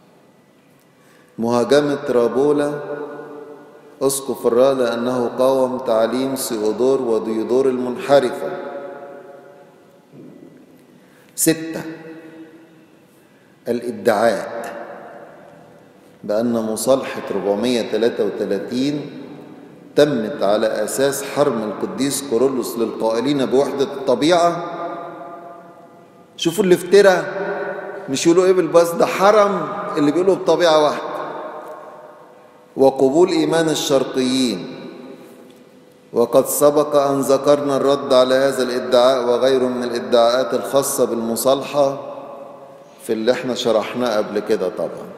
مهاجمة رابولا أسقف الراء لأنه قاوم تعليم سيودور وديودور المنحرفة ستة الادعاء بأن مصالحة 433 تمت على أساس حرم القديس كورولوس للقائلين بوحدة الطبيعة شوفوا الافتراء مش يقولوا ايه بالباص ده حرم اللي بيقولوا بطبيعة واحدة وقبول إيمان الشرقيين وقد سبق أن ذكرنا الرد على هذا الادعاء وغيره من الادعاءات الخاصة بالمصالحة في اللي احنا شرحناه قبل كده طبعا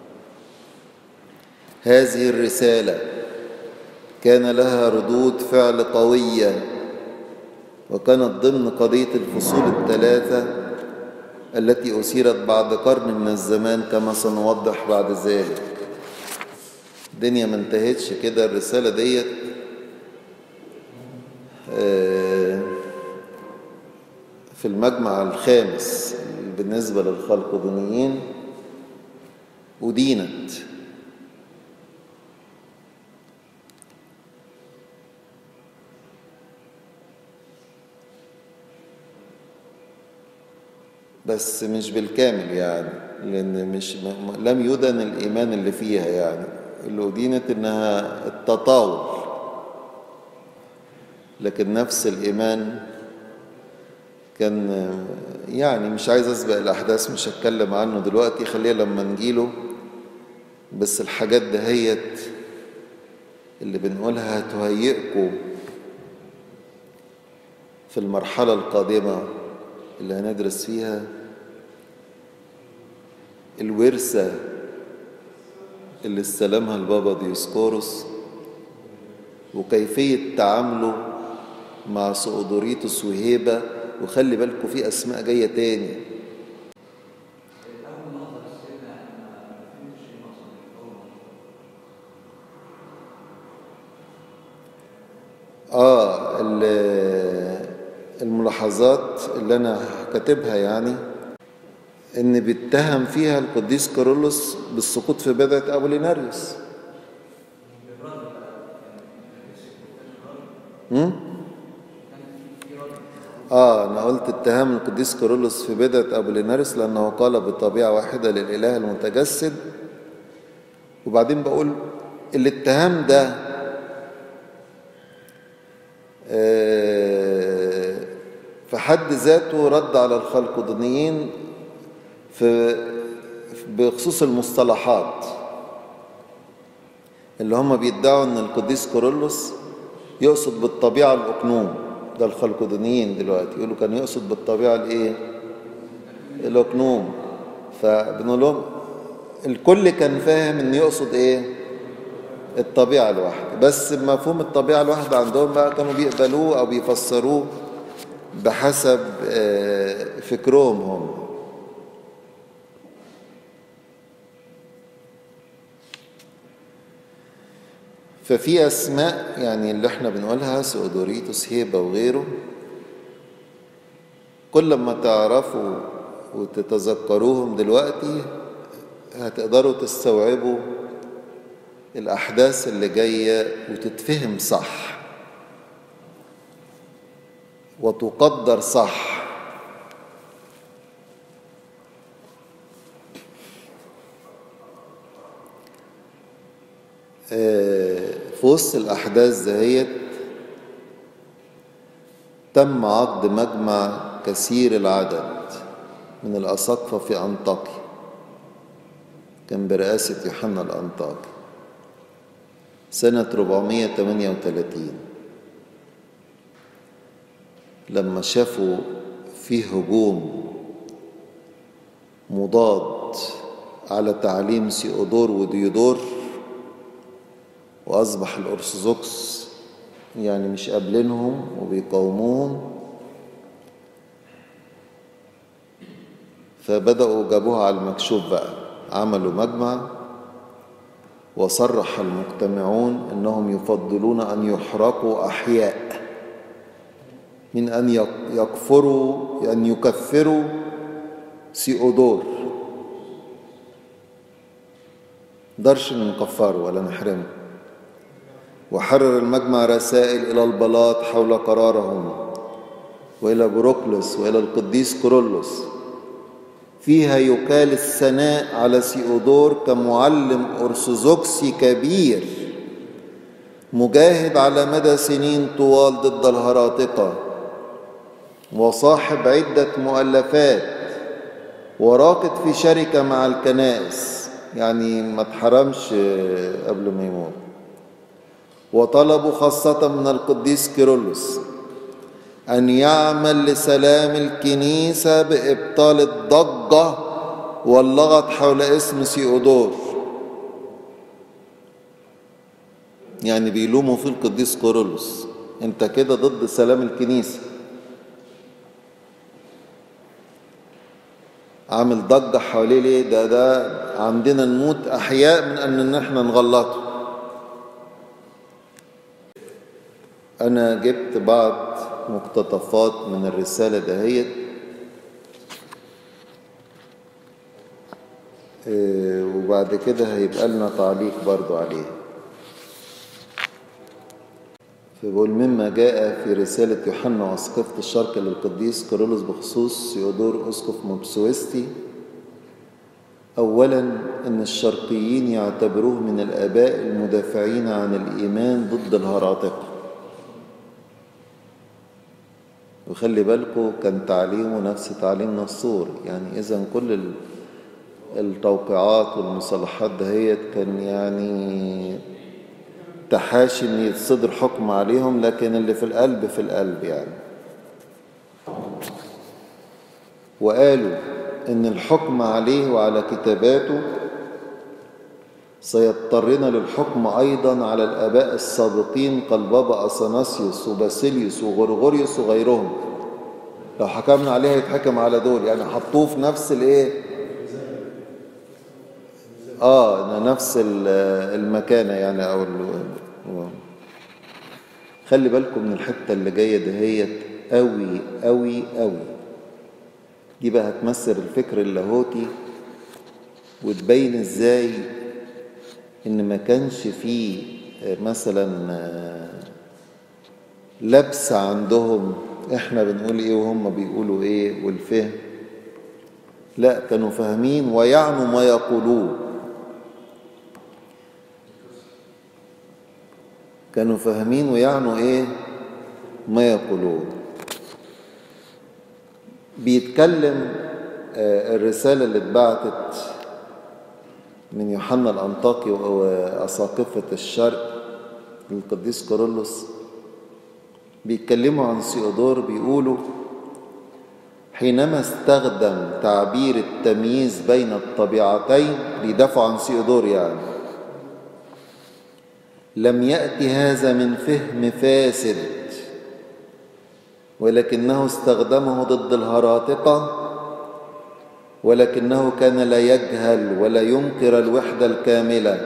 هذه الرسالة كان لها ردود فعل قوية وكانت ضمن قضية الفصول الثلاثة التي أثيرت بعد قرن من الزمان كما سنوضح بعد ذلك الدنيا ما انتهتش كده الرسالة ديت في المجمع الخامس بالنسبة للخلقدونيين أدينت بس مش بالكامل يعني لأن مش لم يدن الإيمان اللي فيها يعني اللي أدينت إنها التطاول لكن نفس الإيمان كان يعني مش عايز أسبق الأحداث مش هتكلم عنه دلوقتي خليه لما نجيله بس الحاجات دهيت اللي بنقولها هتهيئكم في المرحلة القادمة اللي هندرس فيها الورثة اللي استلمها البابا ديوسكوروس وكيفية تعامله مع سؤدوريتوس وهيبة وخلي بالكم في أسماء جاية تاني آه الملاحظات اللي أنا كاتبها يعني إن بيتهم فيها القديس كارولوس بالسقوط في بدعة أبوليناريوس آه أنا قلت اتهام القديس كارولوس في بدعة أبوليناريوس لأنه قال بطبيعة واحدة للإله المتجسد وبعدين بقول الاتهام ده آه في حد ذاته رد على الخلقدونيين في بخصوص المصطلحات اللي هم بيدعوا ان القديس كورولوس يقصد بالطبيعه الاقنوم ده الخلقدونيين دلوقتي يقولوا كان يقصد بالطبيعه الايه الاقنوم فبنقول لهم الكل كان فاهم ان يقصد ايه الطبيعه الواحده بس مفهوم الطبيعه الواحده عندهم بقى كانوا بيقبلوه او بيفسروه بحسب فكرهم هم ففي أسماء يعني اللي احنا بنقولها سؤدوريتوس هيبة وغيره كل ما تعرفوا وتتذكروهم دلوقتي هتقدروا تستوعبوا الأحداث اللي جاية وتتفهم صح وتقدر صح في وسط الأحداث دهيت تم عقد مجمع كثير العدد من الأساقفة في أنطاكيا كان برئاسة يوحنا الأنطاكي سنة 438 لما شافوا فيه هجوم مضاد على تعليم سيودور وديودور وأصبح الأرثوذكس يعني مش قابلينهم وبيقاوموهم فبدأوا جابوها على المكشوف بقى عملوا مجمع وصرح المجتمعون أنهم يفضلون أن يحرقوا أحياء من أن يكفروا أن يكفروا سيودور درش نكفره ولا نحرمه وحرر المجمع رسائل إلى البلاط حول قرارهم وإلى بروكلس وإلى القديس كورولوس فيها يكال الثناء على سيودور كمعلم أرثوذكسي كبير مجاهد على مدى سنين طوال ضد الهراطقة وصاحب عدة مؤلفات وراقد في شركة مع الكنائس يعني ما اتحرمش قبل ما يموت وطلبوا خاصة من القديس كيرلس أن يعمل لسلام الكنيسة بإبطال الضجة واللغط حول اسم سيودور يعني بيلوموا في القديس كيرلس انت كده ضد سلام الكنيسة عامل ضجة حواليه ليه ده ده عندنا نموت أحياء من أن احنا نغلطه أنا جبت بعض مقتطفات من الرسالة دهيت وبعد كده هيبقى لنا تعليق برضو عليه فبقول مما جاء في رسالة يوحنا واسقفة الشرق للقديس كيرلس بخصوص سيودور أسقف مبسوستي أولا أن الشرقيين يعتبروه من الآباء المدافعين عن الإيمان ضد الهراطقة وخلي بالكم كان تعليمه نفس تعليم نصور يعني إذا كل التوقيعات والمصالحات دهيت كان يعني تحاشي ان يتصدر حكم عليهم لكن اللي في القلب في القلب يعني وقالوا ان الحكم عليه وعلى كتاباته سيضطرنا للحكم ايضا على الاباء السابقين كالبابا اثناسيوس وباسيليوس وغرغوريوس وغيرهم لو حكمنا عليه هيتحكم على دول يعني حطوه في نفس الايه اه نفس المكانه يعني او خلي بالكم من الحته اللي جايه دهيت قوي قوي قوي دي بقى هتمثل الفكر اللاهوتي وتبين ازاي ان ما كانش فيه مثلا لبس عندهم احنا بنقول ايه وهم بيقولوا ايه والفهم لا كانوا فاهمين ويعنوا ما يقولوه كانوا فاهمين ويعنوا ايه ما يقولون بيتكلم الرسالة اللي اتبعتت من يوحنا الأنطاكي وأساقفة الشرق للقديس كورولوس بيتكلموا عن سيودور بيقولوا حينما استخدم تعبير التمييز بين الطبيعتين بيدافعوا عن سيودور يعني لم يأتي هذا من فهم فاسد ولكنه استخدمه ضد الهراطقة ولكنه كان لا يجهل ولا ينكر الوحدة الكاملة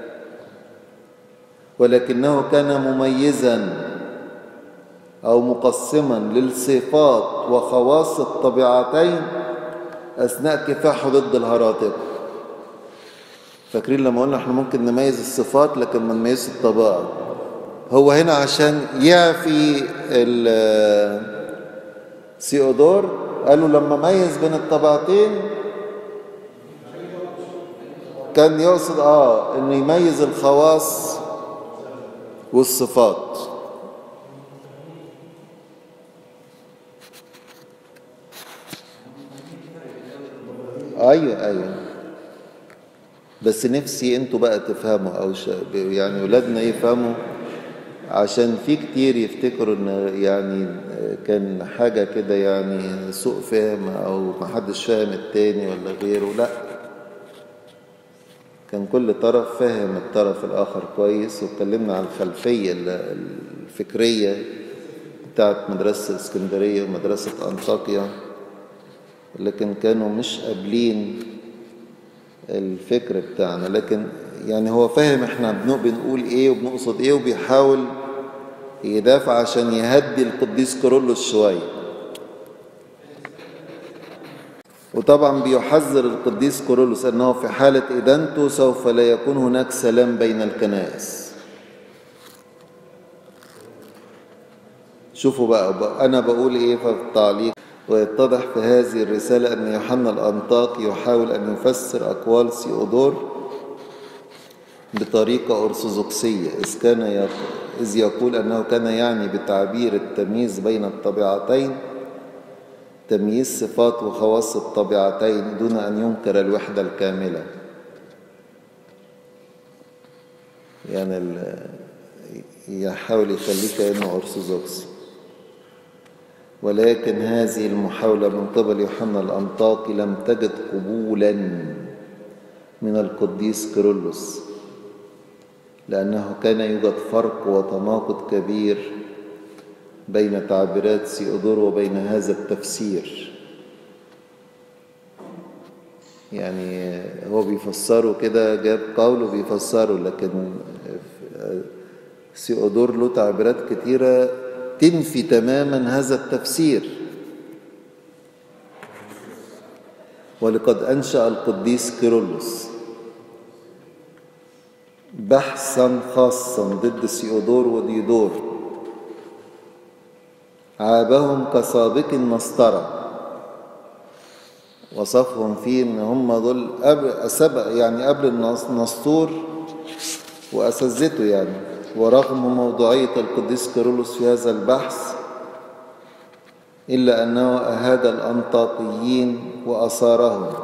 ولكنه كان مميزا أو مقسما للصفات وخواص الطبيعتين أثناء كفاحه ضد الهراطقة فاكرين لما قلنا احنا ممكن نميز الصفات لكن ما نميز الطبائع هو هنا عشان يعفي سيودور قالوا لما ميز بين الطبيعتين كان يقصد اه انه يميز الخواص والصفات ايوه ايوه بس نفسي انتوا بقى تفهموا او ش... يعني ولادنا يفهموا عشان في كتير يفتكروا ان يعني كان حاجة كده يعني سوء فهم او محدش فاهم التاني ولا غيره لا كان كل طرف فاهم الطرف الاخر كويس واتكلمنا عن الخلفية الفكرية بتاعت مدرسة اسكندرية ومدرسة انطاكيا لكن كانوا مش قابلين الفكر بتاعنا لكن يعني هو فاهم احنا بنقول ايه وبنقصد ايه وبيحاول يدافع عشان يهدي القديس كيرلس شويه وطبعا بيحذر القديس كيرلس انه في حاله ادانته سوف لا يكون هناك سلام بين الكنائس شوفوا بقى, بقى انا بقول ايه في التعليق ويتضح في هذه الرسالة أن يوحنا الأنطاكي يحاول أن يفسر أقوال سيودور بطريقة أرثوذكسية إذ كان يقول إذ يقول أنه كان يعني بتعبير التمييز بين الطبيعتين تمييز صفات وخواص الطبيعتين دون أن ينكر الوحدة الكاملة يعني ال- يحاول يخليه كأنه أرثوذكسي ولكن هذه المحاولة من قبل يوحنا الأنطاكي لم تجد قبولا من القديس كيرلس لأنه كان يوجد فرق وتناقض كبير بين تعبيرات سيودور وبين هذا التفسير يعني هو بيفسره كده جاب قوله بيفسره لكن سيودور له تعبيرات كتيرة تنفي تماما هذا التفسير ولقد أنشأ القديس كيرلس بحثا خاصا ضد سيودور وديودور عابهم كسابق النسطرة وصفهم فيه ان هم دول قبل سبق يعني قبل النس- النسطور واساتذته يعني ورغم موضوعية القديس كيرلس في هذا البحث إلا أنه أهاد الأنطاكيين وأثارهم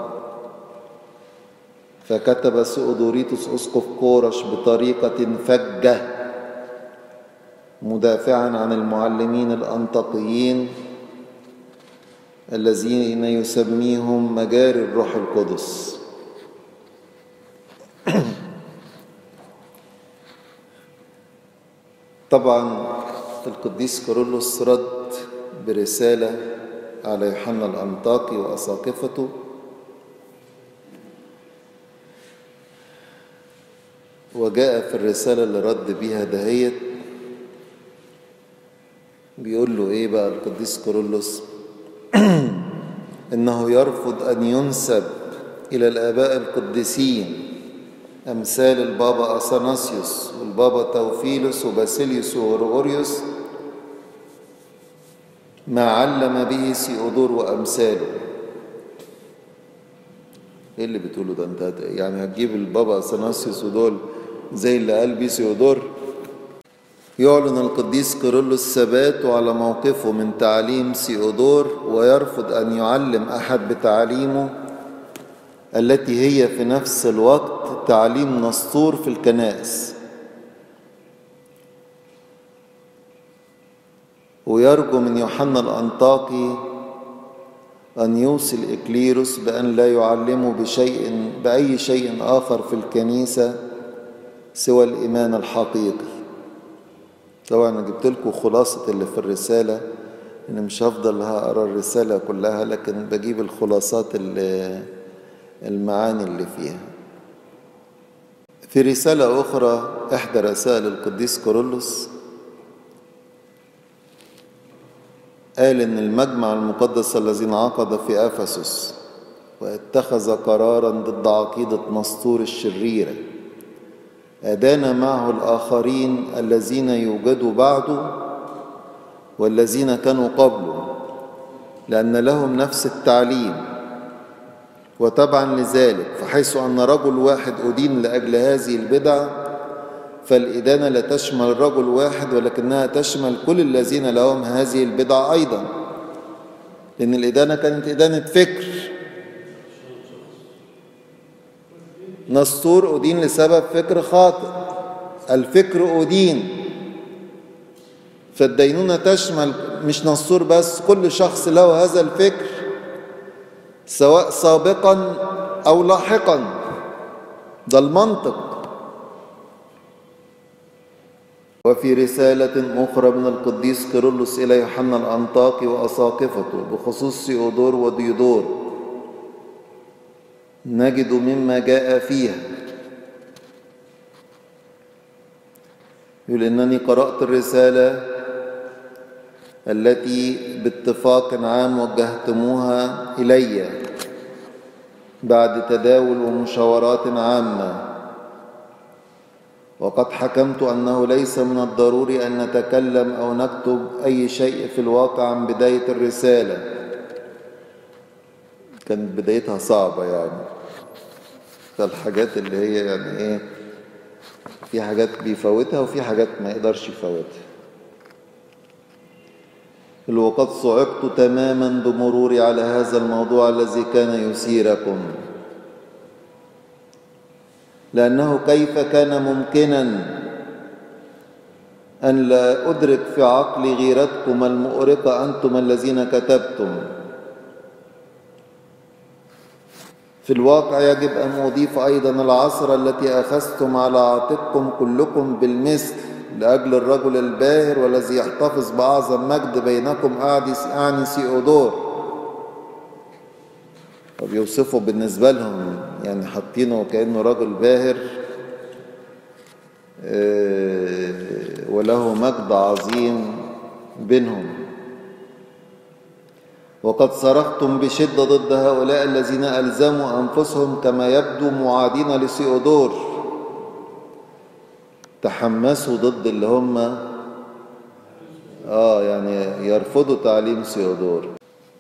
فكتب سؤدوريتوس أسقف كورش بطريقة فجة مدافعا عن المعلمين الأنطاكيين الذين يسميهم مجاري الروح القدس طبعا القديس كيرلس رد برسالة على يوحنا الأنطاكي وأساقفته وجاء في الرسالة اللي رد بيها دهيت بيقول له ايه بقى القديس كيرلس انه يرفض ان ينسب الى الاباء القديسين امثال البابا اثناسيوس والبابا توفيلوس وباسيليوس وغرغوريوس ما علم به سيودور وامثاله ايه اللي بتقوله ده انت هت- يعني هتجيب البابا اثناسيوس ودول زي اللي قال بيه سيودور يعلن القديس كيرلس ثباته على موقفه من تعليم سيودور ويرفض أن يعلم أحد بتعليمه التي هي في نفس الوقت تعليم نسطور في الكنائس ويرجو من يوحنا الأنطاكي أن يوصي الإكليروس بأن لا يعلمه بشيء بأي شيء آخر في الكنيسة سوى الإيمان الحقيقي طبعا انا جبت لكم خلاصة اللي في الرسالة انا مش هفضل هقرا الرسالة كلها لكن بجيب الخلاصات اللي المعاني اللي فيها في رسالة أخرى إحدى رسائل القديس كورولوس قال إن المجمع المقدس الذي انعقد في أفسس واتخذ قرارا ضد عقيدة نسطور الشريرة أدان معه الآخرين الذين يوجدوا بعده والذين كانوا قبله لأن لهم نفس التعليم وتبعا لذلك فحيث أن رجل واحد أدين لأجل هذه البدع فالإدانة لا تشمل رجل واحد ولكنها تشمل كل الذين لهم هذه البدع أيضا لأن الإدانة كانت إدانة فكر نسطور أدين لسبب فكر خاطئ الفكر أدين فالدينونة تشمل مش نسطور بس كل شخص له هذا الفكر سواء سابقا أو لاحقا ده المنطق وفي رسالة أخرى من القديس كيرلس إلى يوحنا الأنطاكي وأساقفته بخصوص سيودور وديودور نجد مما جاء فيها يقول إنني قرأت الرسالة التي باتفاق عام وجهتموها إلي بعد تداول ومشاورات عامة وقد حكمت أنه ليس من الضروري أن نتكلم أو نكتب أي شيء في الواقع عن بداية الرسالة كانت بدايتها صعبة يعني فالحاجات اللي هي يعني ايه في حاجات بيفوتها وفي حاجات ما يقدرش يفوتها وقد صعقت تماما بمروري على هذا الموضوع الذي كان يثيركم لأنه كيف كان ممكنا أن لا أدرك في عقلي غيرتكم المؤرقة أنتم الذين كتبتم في الواقع يجب أن أضيف أيضا العصر التي أخذتم على عاتقكم كلكم بالمثل لأجل الرجل الباهر والذي يحتفظ بأعظم مجد بينكم أعني سيودور وبيوصفوا بالنسبة لهم يعني حاطينه كأنه رجل باهر وله مجد عظيم بينهم وقد صرختم بشدة ضد هؤلاء الذين ألزموا أنفسهم كما يبدو معادين لسيودور تحمسوا ضد اللي هم آه يعني يرفضوا تعليم سيودور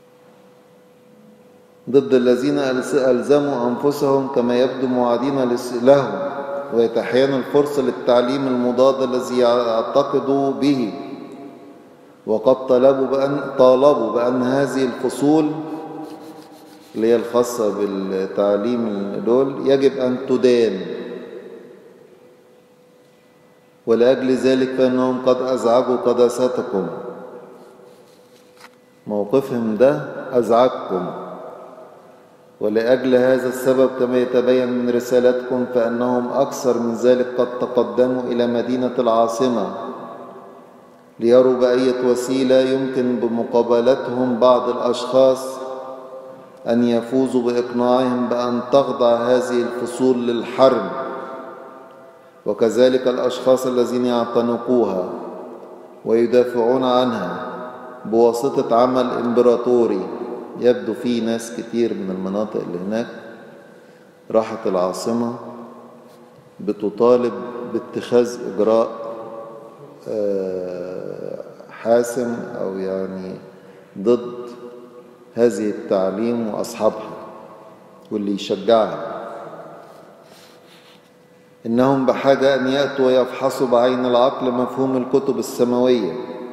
ضد الذين ألزموا أنفسهم كما يبدو معادين لهم ويتحين الفرصة للتعليم المضاد الذي يعتقدوا به وقد طلبوا بأن طالبوا بأن هذه الفصول اللي هي الخاصة بالتعليم دول يجب أن تدان ولأجل ذلك فإنهم قد أزعجوا قداستكم موقفهم ده أزعجكم ولأجل هذا السبب كما يتبين من رسالتكم فأنهم أكثر من ذلك قد تقدموا إلى مدينة العاصمة ليروا بأية وسيلة يمكن بمقابلتهم بعض الأشخاص أن يفوزوا بإقناعهم بأن تخضع هذه الفصول للحرب وكذلك الأشخاص الذين يعتنقوها ويدافعون عنها بواسطة عمل إمبراطوري يبدو في ناس كتير من المناطق اللي هناك راحت العاصمة بتطالب باتخاذ إجراء حاسم أو يعني ضد هذه التعليم وأصحابها واللي يشجعها إنهم بحاجة أن يأتوا ويفحصوا بعين العقل مفهوم الكتب السماوية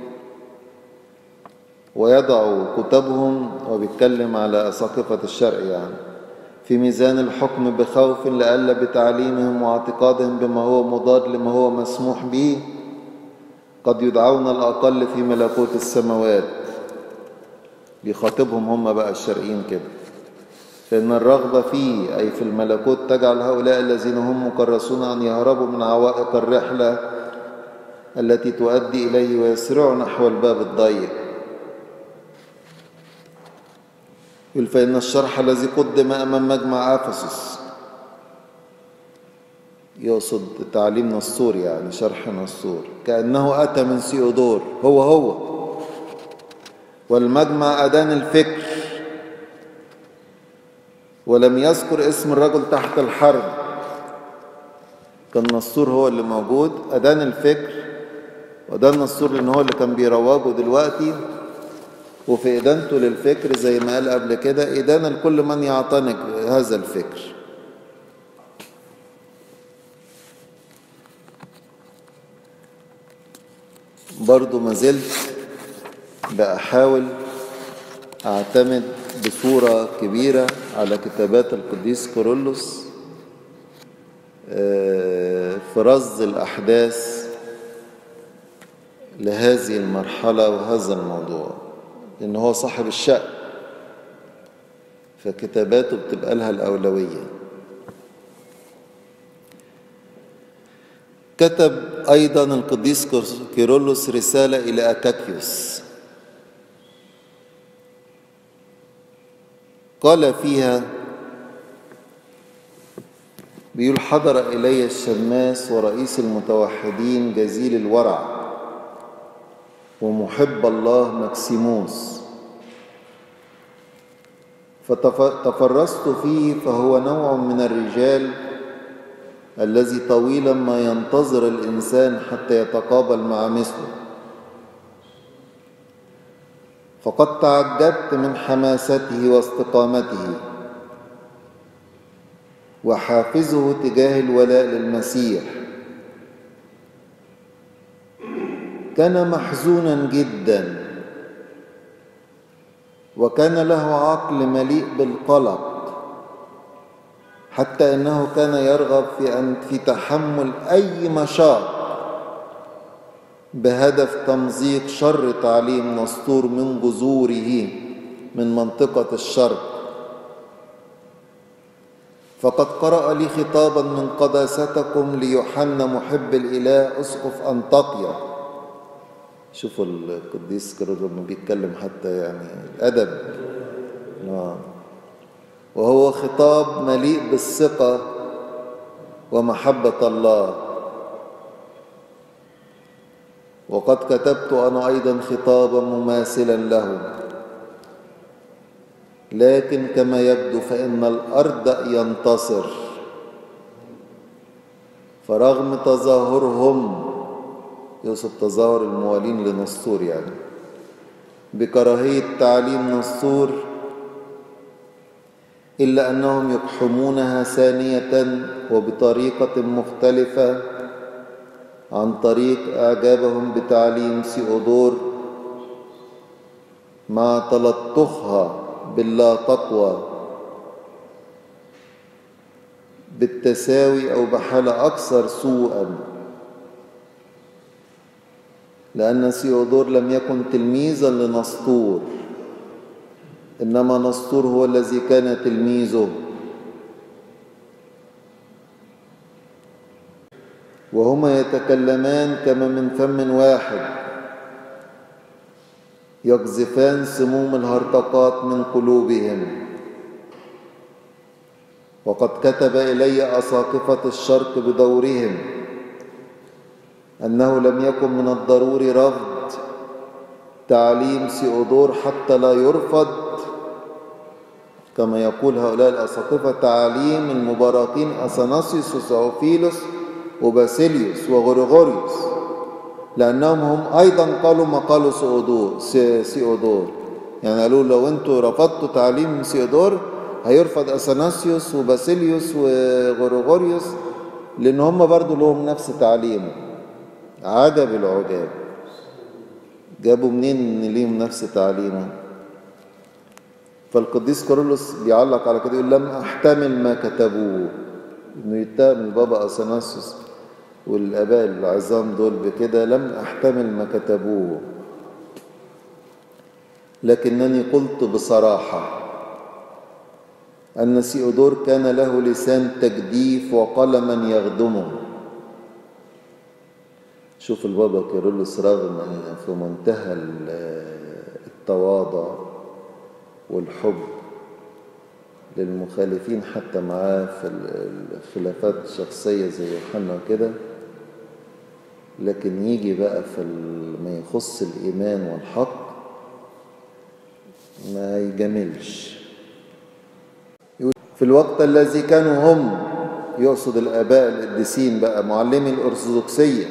ويضعوا كتبهم وبيتكلم على أساقفة الشرع يعني في ميزان الحكم بخوف لألا بتعليمهم واعتقادهم بما هو مضاد لما هو مسموح به قد يدعون الأقل في ملكوت السماوات بيخاطبهم هم بقى الشرقيين كده فإن الرغبة فيه أي في الملكوت تجعل هؤلاء الذين هم مكرسون أن يهربوا من عوائق الرحلة التي تؤدي إليه ويسرعوا نحو الباب الضيق يقول فإن الشرح الذي قدم أمام مجمع أفسس يقصد تعليم نصور يعني شرح نصور كأنه أتى من سيودور هو هو والمجمع أدان الفكر ولم يذكر اسم الرجل تحت الحرب كان نصور هو اللي موجود أدان الفكر وأدان نصور لأن هو اللي كان بيروجه دلوقتي وفي إدانته للفكر زي ما قال قبل كده إدانة لكل من يعتنق هذا الفكر برضو ما زلت بأحاول أعتمد بصورة كبيرة على كتابات القديس كورولوس في رصد الأحداث لهذه المرحلة وهذا الموضوع لأن هو صاحب الشأن فكتاباته بتبقى لها الأولوية كتب أيضا القديس كيرلس رسالة إلى أكاكيوس قال فيها بيقول حضر إلي الشماس ورئيس المتوحدين جزيل الورع ومحب الله مكسيموس فتفرست فيه فهو نوع من الرجال الذي طويلا ما ينتظر الإنسان حتى يتقابل مع مثله فقد تعجبت من حماسته واستقامته وحافزه تجاه الولاء للمسيح كان محزونا جدا وكان له عقل مليء بالقلق حتى انه كان يرغب في ان في تحمل اي مشاق بهدف تمزيق شر تعليم نسطور من جذوره من منطقه الشرق فقد قرأ لي خطابا من قداستكم ليوحنا محب الإله أسقف أنطاكيا شوفوا القديس كيرلس لما بيتكلم حتى يعني الأدب آه. وهو خطاب مليء بالثقة ومحبة الله وقد كتبت أنا أيضا خطابا مماثلا له لكن كما يبدو فإن الأرض ينتصر فرغم تظاهرهم يقصد تظاهر الموالين لنسطور يعني بكراهية تعليم نسطور إلا أنهم يقحمونها ثانية وبطريقة مختلفة عن طريق إعجابهم بتعليم سيودور مع تلطخها باللا تقوى بالتساوي أو بحالة أكثر سوءا لأن سيودور لم يكن تلميذا لنسطور إنما نسطور هو الذي كان تلميذه وهما يتكلمان كما من فم واحد يقذفان سموم الهرطقات من قلوبهم وقد كتب إلي أساقفة الشرق بدورهم أنه لم يكن من الضروري رفض تعليم سيودور حتى لا يرفض كما يقول هؤلاء الأساقفة تعليم المباركين أثناسيوس وسوفيلوس وباسيليوس وغريغوريوس لأنهم هم أيضا قالوا ما قالوا سيودور سيودور يعني قالوا لو أنتوا رفضتوا تعليم سيودور هيرفض أثناسيوس وباسيليوس وغريغوريوس لأن هم برضو لهم نفس تعليمه عجب العجاب جابوا منين ان ليهم نفس تعليمه فالقديس كارولوس بيعلق على كده يقول لم احتمل ما كتبوه انه يتهم البابا اثناسيوس والاباء العظام دول بكده لم احتمل ما كتبوه لكنني قلت بصراحه ان سيودور كان له لسان تجديف وقلما يخدمه شوف البابا كيرلس رغم ان في منتهى التواضع والحب للمخالفين حتى معاه في الخلافات الشخصية زي يوحنا كده لكن يجي بقى في ما يخص الإيمان والحق ما يجاملش في الوقت الذي كانوا هم يقصد الآباء القديسين بقى معلمي الأرثوذكسية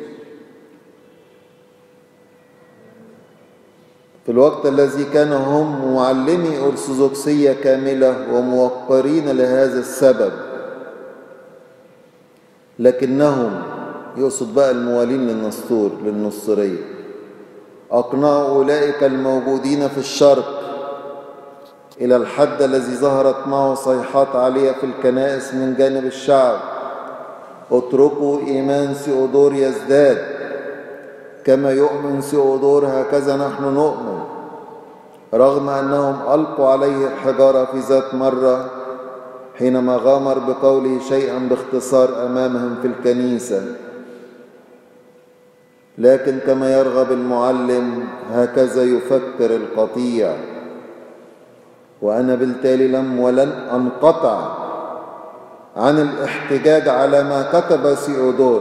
في الوقت الذي كان هم معلمي أرثوذكسية كاملة وموقرين لهذا السبب لكنهم يقصد بقى الموالين للنسطور للنصرية أقنعوا أولئك الموجودين في الشرق إلى الحد الذي ظهرت معه صيحات عالية في الكنائس من جانب الشعب اتركوا إيمان سيودور يزداد كما يؤمن سيودور هكذا نحن نؤمن رغم أنهم ألقوا عليه الحجارة في ذات مرة حينما غامر بقوله شيئا باختصار أمامهم في الكنيسة لكن كما يرغب المعلم هكذا يفكر القطيع وأنا بالتالي لم ولن أنقطع عن الاحتجاج على ما كتب سيودور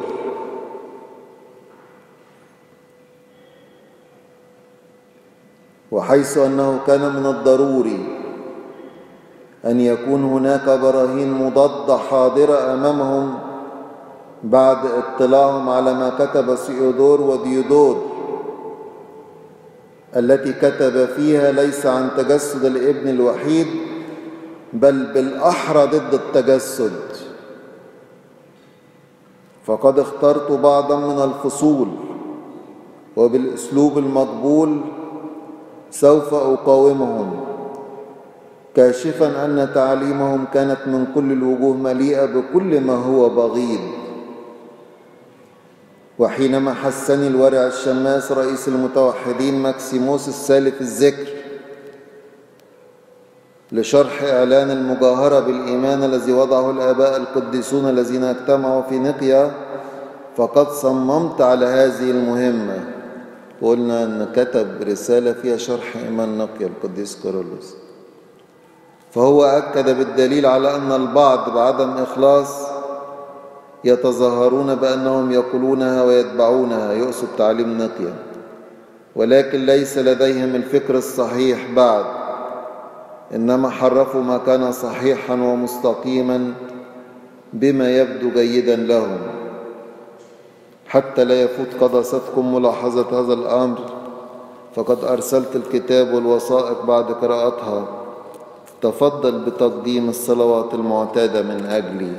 وحيث أنه كان من الضروري أن يكون هناك براهين مضادة حاضرة أمامهم بعد اطلاعهم على ما كتب سيودور وديودور التي كتب فيها ليس عن تجسد الابن الوحيد بل بالأحرى ضد التجسد فقد اخترت بعضا من الفصول وبالأسلوب المقبول سوف أقاومهم كاشفا أن تعاليمهم كانت من كل الوجوه مليئة بكل ما هو بغيض وحينما حسني الورع الشماس رئيس المتوحدين ماكسيموس السالف الذكر لشرح إعلان المجاهرة بالإيمان الذي وضعه الآباء القديسون الذين اجتمعوا في نقيا فقد صممت على هذه المهمة قلنا أن كتب رسالة فيها شرح إيمان نقيا القديس كارولوس فهو أكد بالدليل على أن البعض بعدم إخلاص يتظاهرون بأنهم يقولونها ويتبعونها يقصد تعليم نقيا ولكن ليس لديهم الفكر الصحيح بعد إنما حرفوا ما كان صحيحا ومستقيما بما يبدو جيدا لهم حتى لا يفوت قداستكم ملاحظة هذا الأمر فقد أرسلت الكتاب والوثائق بعد قراءتها تفضل بتقديم الصلوات المعتادة من أجلي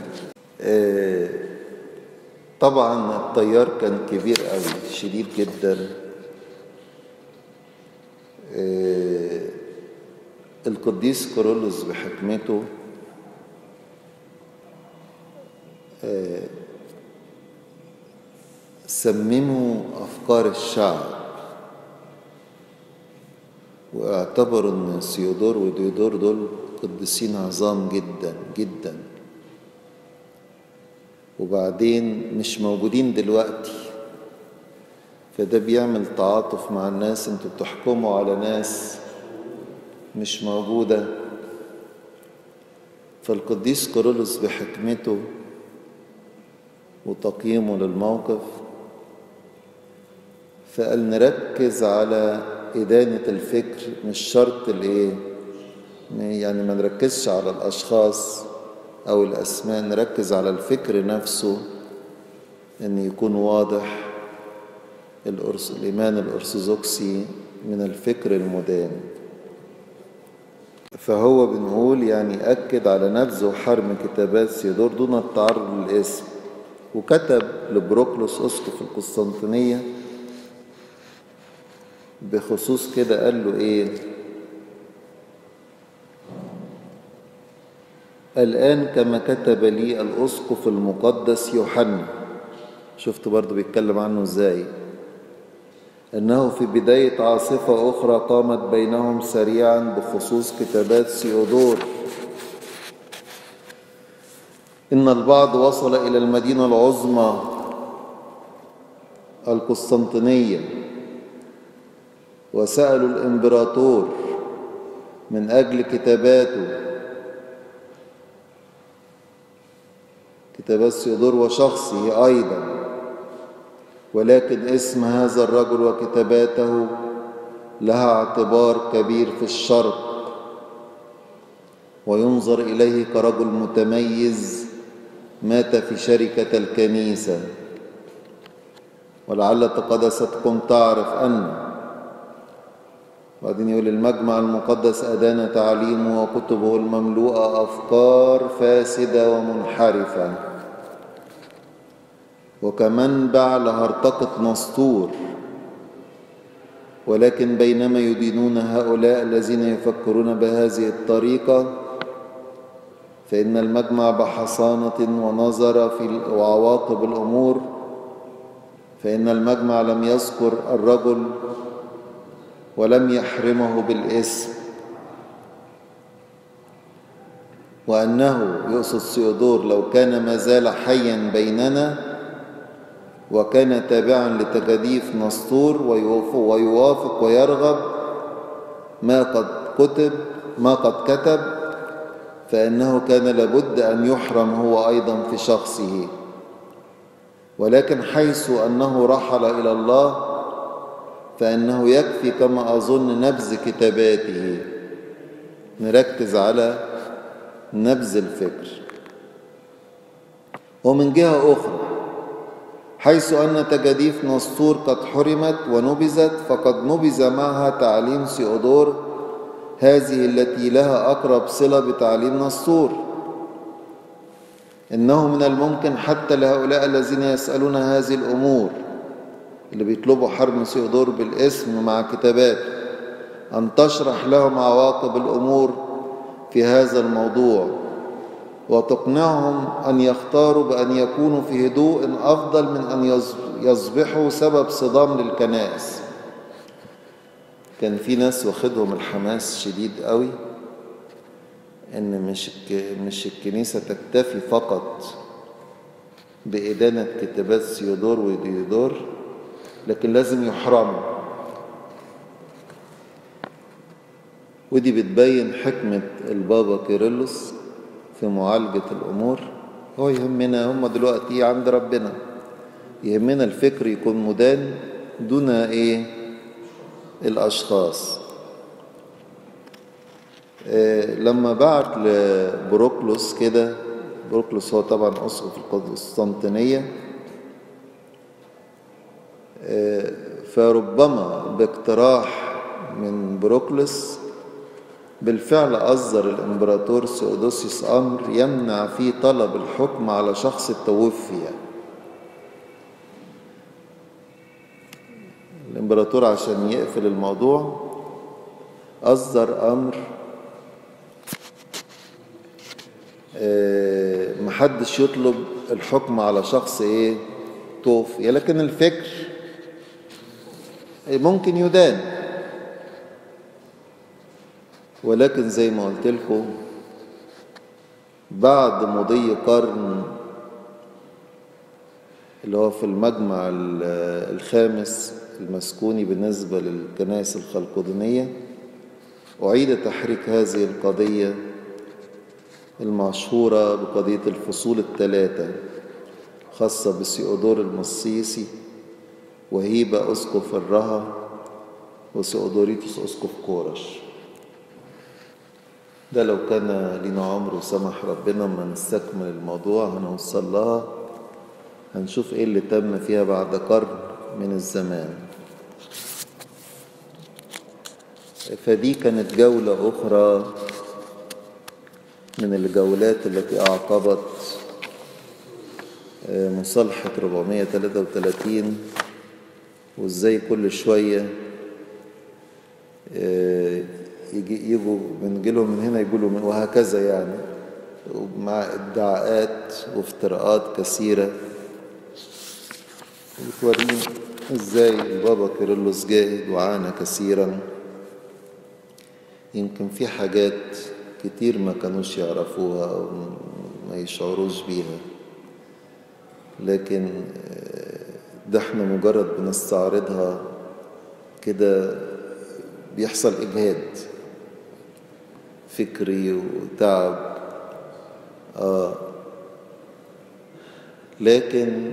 طبعا التيار كان كبير قوي شديد جدا القديس كورولوس بحكمته سمموا أفكار الشعب واعتبروا أن سيودور وديودور دول قديسين عظام جدا جدا وبعدين مش موجودين دلوقتي فده بيعمل تعاطف مع الناس انتوا بتحكموا على ناس مش موجودة فالقديس كورولوس بحكمته وتقييمه للموقف فقال نركز على إدانة الفكر مش شرط الإيه يعني ما نركزش على الأشخاص أو الأسماء نركز على الفكر نفسه أن يكون واضح الأرس الإيمان الأرثوذكسي من الفكر المدان فهو بنقول يعني أكد على نبذ وحرم كتابات سيدور دون التعرض للاسم وكتب لبروكلوس أسقف القسطنطينية بخصوص كده قال له إيه الآن كما كتب لي الأسقف المقدس يوحنا شفت برضو بيتكلم عنه ازاي أنه في بداية عاصفة أخرى قامت بينهم سريعا بخصوص كتابات سيودور إن البعض وصل إلى المدينة العظمى القسطنطينية وسألوا الإمبراطور من أجل كتاباته كتابات سيودور وشخصه أيضا ولكن اسم هذا الرجل وكتاباته لها اعتبار كبير في الشرق وينظر إليه كرجل متميز مات في شركة الكنيسة ولعل تقدستكم تعرف أن وبعدين يقول المجمع المقدس أدان تعليمه وكتبه المملوءة أفكار فاسدة ومنحرفة وكمنبع لهرطقة نسطور ولكن بينما يدينون هؤلاء الذين يفكرون بهذه الطريقة فإن المجمع بحصانة ونظر في عواقب الأمور فإن المجمع لم يذكر الرجل ولم يحرمه بالاسم وأنه يقصد سيودور لو كان ما زال حيا بيننا وكان تابعا لتجاديف نسطور ويوافق ويرغب ما قد كتب ما قد كتب فإنه كان لابد أن يحرم هو أيضا في شخصه ولكن حيث أنه رحل إلى الله فإنه يكفي كما أظن نبذ كتاباته نركز على نبذ الفكر ومن جهة أخرى حيث أن تجاديف نسطور قد حرمت ونبذت فقد نبذ معها تعليم سيودور هذه التي لها أقرب صلة بتعليم نسطور إنه من الممكن حتى لهؤلاء الذين يسألون هذه الأمور اللي بيطلبوا حرم سيودور بالاسم مع كتابات أن تشرح لهم عواقب الأمور في هذا الموضوع وتقنعهم أن يختاروا بأن يكونوا في هدوء أفضل من أن يصبحوا سبب صدام للكنائس كان في ناس واخدهم الحماس شديد قوي ان مش مش الكنيسه تكتفي فقط بإدانة كتابات سيودور وديودور لكن لازم يحرموا ودي بتبين حكمة البابا كيرلس في معالجة الأمور هو يهمنا هم دلوقتي عند ربنا يهمنا الفكر يكون مدان دون إيه الأشخاص إيه لما بعت لبروكلوس كده بروكلوس هو طبعا أسقف القسطنطينية إيه فربما باقتراح من بروكلوس بالفعل أصدر الإمبراطور سيودوسيوس أمر يمنع فيه طلب الحكم على شخص توفي الإمبراطور عشان يقفل الموضوع أصدر أمر محدش يطلب الحكم على شخص ايه توفي لكن الفكر ممكن يدان ولكن زي ما قلت لكم بعد مضي قرن اللي هو في المجمع الخامس المسكوني بالنسبة للكنائس الخلقدونية أعيد تحريك هذه القضية المشهورة بقضية الفصول الثلاثة خاصة بسيودور المصيسي وهيبة أسقف الرها وسيودوريتوس أسقف كورش ده لو كان لنا عمر وسمح ربنا ما نستكمل الموضوع هنوصل لها هنشوف ايه اللي تم فيها بعد قرن من الزمان فدي كانت جولة أخرى من الجولات التي أعقبت مصالحة 433 وإزاي كل شوية يجي يجوا بنجيلهم من هنا يقولوا من وهكذا يعني مع ادعاءات وافتراءات كثيرة بتورينا ازاي البابا كيرلس جاهد وعانى كثيرا يمكن في حاجات كتير ما كانوش يعرفوها أو ما يشعروش بيها لكن ده احنا مجرد بنستعرضها كده بيحصل إجهاد فكري وتعب آه لكن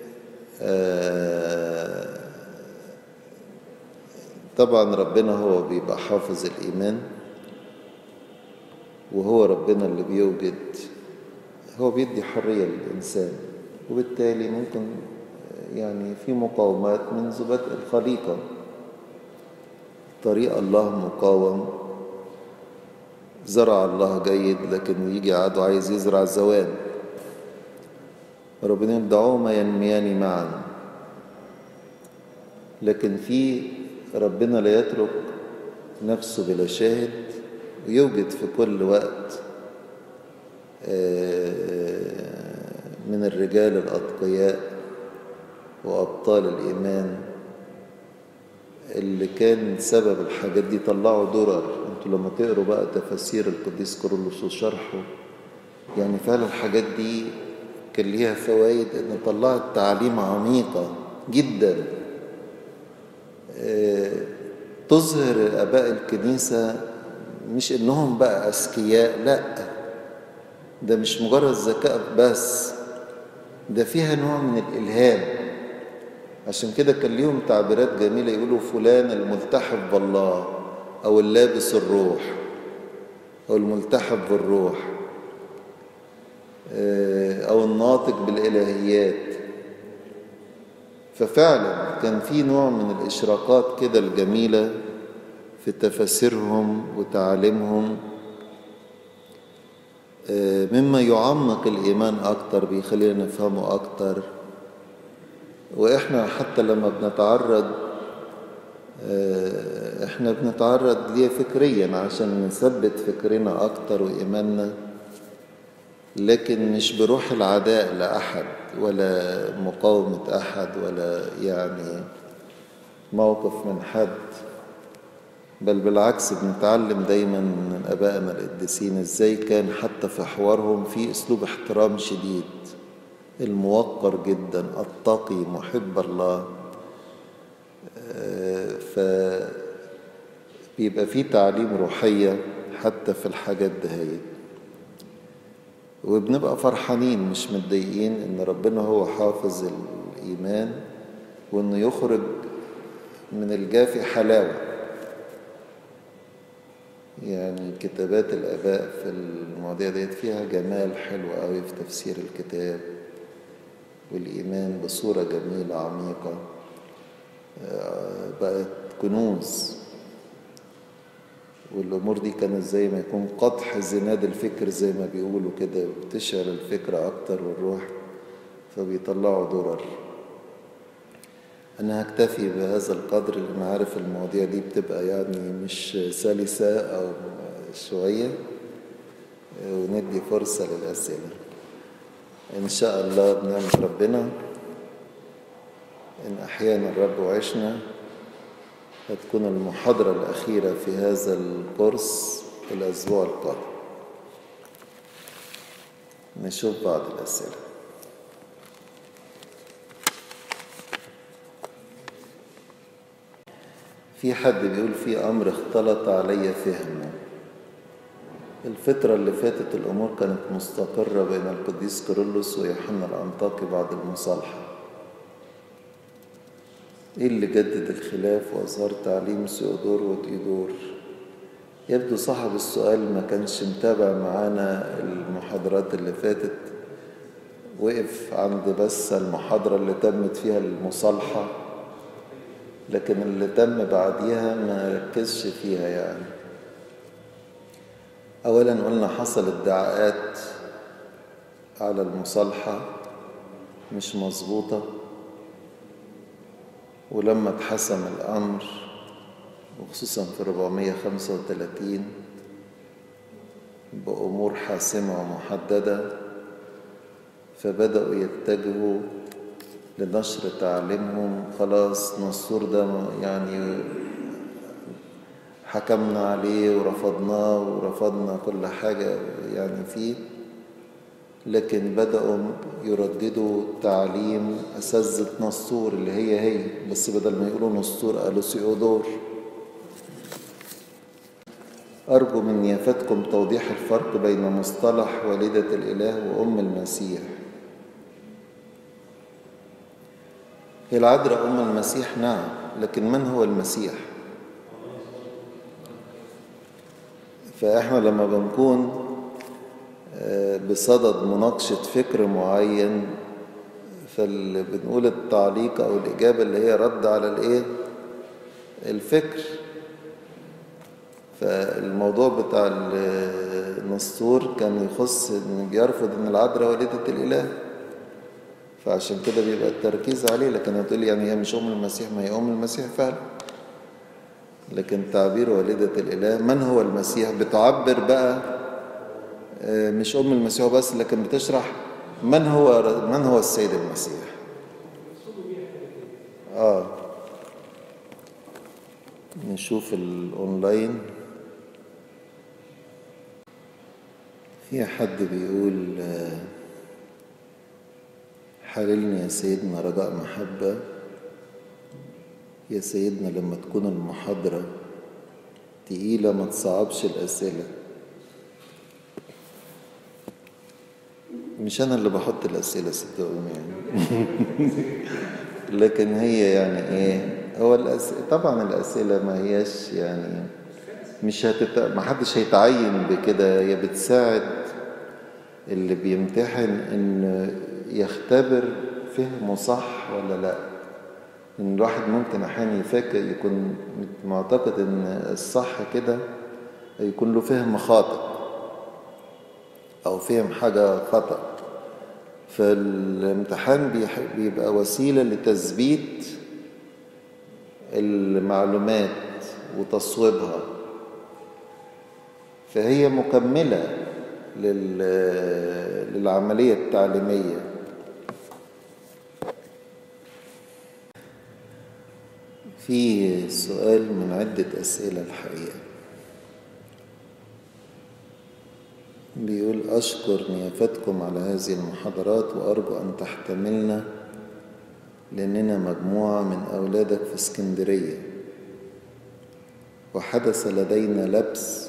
آه طبعا ربنا هو بيبقى حافظ الإيمان وهو ربنا اللي بيوجد هو بيدي حرية للإنسان وبالتالي ممكن يعني في مقاومات منذ بدء الخليقة طريق الله مقاوم زرع الله جيد لكن يجي عدو عايز يزرع الزوان ربنا يدعوهما ينميان معا لكن في ربنا لا يترك نفسه بلا شاهد ويوجد في كل وقت من الرجال الأتقياء وأبطال الإيمان اللي كان سبب الحاجات دي طلعوا درر انتوا لما تقروا بقى تفاسير القديس كورولوس وشرحه يعني فعلا الحاجات دي كان ليها فوائد ان طلعت تعاليم عميقة جدا تظهر اباء الكنيسة مش انهم بقى اذكياء لا ده مش مجرد ذكاء بس ده فيها نوع من الالهام عشان كده كان ليهم تعبيرات جميلة يقولوا فلان الملتحف بالله أو اللابس الروح أو الملتحف بالروح أو الناطق بالإلهيات ففعلا كان في نوع من الإشراقات كده الجميلة في تفاسيرهم وتعاليمهم مما يعمق الإيمان أكتر بيخلينا نفهمه أكتر وإحنا حتى لما بنتعرض احنا بنتعرض ليه فكريا عشان نثبت فكرنا اكتر وايماننا لكن مش بروح العداء لاحد ولا مقاومه احد ولا يعني موقف من حد بل بالعكس بنتعلم دايما من ابائنا القديسين ازاي كان حتى في حوارهم في اسلوب احترام شديد الموقر جدا التقي محب الله ف بيبقى في تعليم روحية حتى في الحاجات دهيت وبنبقى فرحانين مش متضايقين ان ربنا هو حافظ الايمان وانه يخرج من الجافي حلاوة يعني كتابات الآباء في المواضيع ديت فيها جمال حلو قوي في تفسير الكتاب والإيمان بصورة جميلة عميقة بقت كنوز والأمور دي كانت زي ما يكون قطح زناد الفكر زي ما بيقولوا كده بتشعل الفكرة أكتر والروح فبيطلعوا درر أنا هكتفي بهذا القدر لأن عارف المواضيع دي بتبقى يعني مش سلسة أو شوية وندي فرصة للأسئلة إن شاء الله بنعمة ربنا إن أحيانا الرب وعشنا هتكون المحاضرة الأخيرة في هذا الكورس الأسبوع القادم نشوف بعض الأسئلة في حد بيقول في أمر اختلط علي فهمه الفترة اللي فاتت الأمور كانت مستقرة بين القديس كيرلس ويوحنا الأنطاكي بعد المصالحة إيه اللي جدد الخلاف وأظهر تعليم سيودور وتيودور يبدو صاحب السؤال ما كانش متابع معانا المحاضرات اللي فاتت وقف عند بس المحاضرة اللي تمت فيها المصالحة لكن اللي تم بعديها ما ركزش فيها يعني أولا قلنا حصل ادعاءات على المصالحة مش مظبوطة ولما اتحسم الأمر وخصوصا في 435 بأمور حاسمة ومحددة فبدأوا يتجهوا لنشر تعليمهم خلاص نصور ده يعني حكمنا عليه ورفضناه ورفضنا كل حاجة يعني فيه لكن بدأوا يرددوا تعليم أساتذة نسطور اللي هي هي بس بدل ما يقولوا نسطور قالوا سيودور أرجو من نيافتكم توضيح الفرق بين مصطلح والدة الإله وأم المسيح هي العذراء أم المسيح نعم لكن من هو المسيح فإحنا لما بنكون بصدد مناقشة فكر معين فاللي بنقول التعليق أو الإجابة اللي هي رد على الإيه الفكر فالموضوع بتاع النسطور كان يخص إن بيرفض إن العذراء والدة الإله فعشان كده بيبقى التركيز عليه لكن هتقول يعني هي مش أم المسيح ما هي أم المسيح فعلا لكن تعبير والدة الإله من هو المسيح بتعبر بقى مش أم المسيح بس لكن بتشرح من هو من هو السيد المسيح آه نشوف الأونلاين في حد بيقول حللني يا سيدنا رجاء محبة يا سيدنا لما تكون المحاضرة تقيلة ما تصعبش الأسئلة مش أنا اللي بحط الأسئلة صدقوني يعني لكن هي يعني إيه هو الأسئلة طبعا الأسئلة ما هياش يعني مش هتت... ما حدش هيتعين بكده هي بتساعد اللي بيمتحن إن يختبر فهمه صح ولا لا إن الواحد ممكن أحيانا يفكر يكون معتقد إن الصح كده يكون له فهم خاطئ أو فهم حاجة خطأ فالامتحان بيبقى وسيلة لتثبيت المعلومات وتصويبها فهي مكملة للعملية التعليمية في سؤال من عدة أسئلة الحقيقة بيقول أشكر نيافتكم على هذه المحاضرات وأرجو أن تحتملنا لأننا مجموعة من أولادك في اسكندرية وحدث لدينا لبس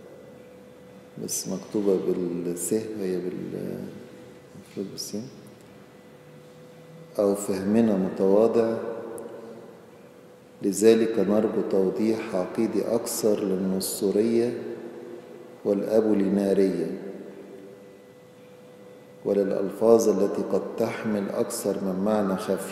بس مكتوبة بالسه هي بالمفروض بالسين أو فهمنا متواضع لذلك نرجو توضيح عقيدي أكثر للنصورية والأبولينارية وللألفاظ التي قد تحمل أكثر من معنى خفي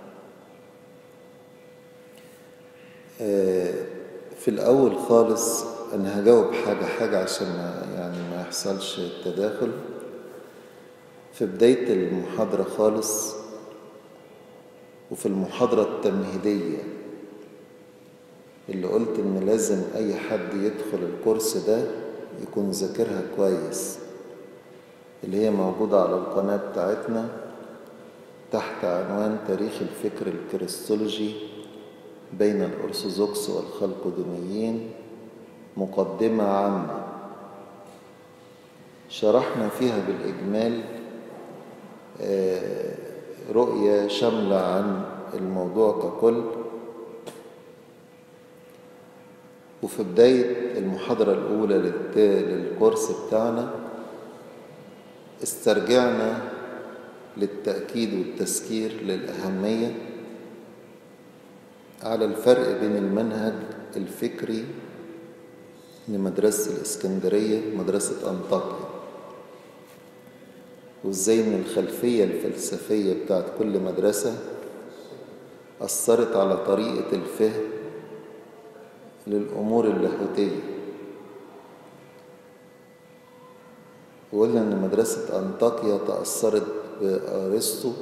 في الأول خالص أنا هجاوب حاجة حاجة عشان ما يعني ما يحصلش تداخل في بداية المحاضرة خالص وفي المحاضرة التمهيدية اللي قلت إن لازم أي حد يدخل الكورس ده يكون ذاكرها كويس اللي هي موجودة على القناة بتاعتنا تحت عنوان تاريخ الفكر الكريستولوجي بين الأرثوذكس والخلقدونيين مقدمة عامة شرحنا فيها بالإجمال رؤية شاملة عن الموضوع ككل وفي بداية المحاضرة الأولى للكورس بتاعنا استرجعنا للتأكيد والتذكير للأهمية على الفرق بين المنهج الفكري لمدرسة الإسكندرية ومدرسة أنطاكيا وإزاي إن الخلفية الفلسفية بتاعت كل مدرسة أثرت على طريقة الفهم للأمور اللاهوتية وقلنا إن مدرسة أنطاكيا تأثرت بأرسطو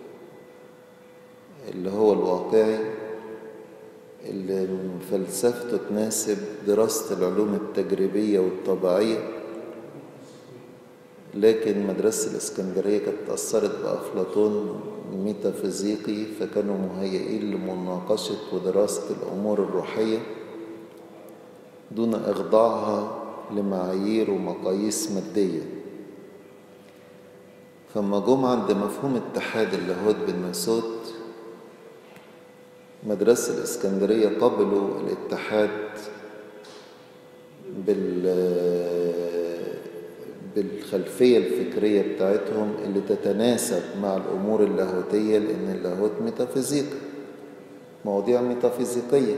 اللي هو الواقعي اللي فلسفته تناسب دراسة العلوم التجريبية والطبيعية لكن مدرسة الإسكندرية كانت تأثرت بأفلاطون ميتافيزيقي فكانوا مهيئين لمناقشة ودراسة الأمور الروحية دون إخضاعها لمعايير ومقاييس مادية فما جم عند مفهوم اتحاد اللاهوت بالناسوت مدرسة الإسكندرية قبلوا الاتحاد بال بالخلفية الفكرية بتاعتهم اللي تتناسب مع الأمور اللاهوتية لأن اللاهوت ميتافيزيق مواضيع ميتافيزيقية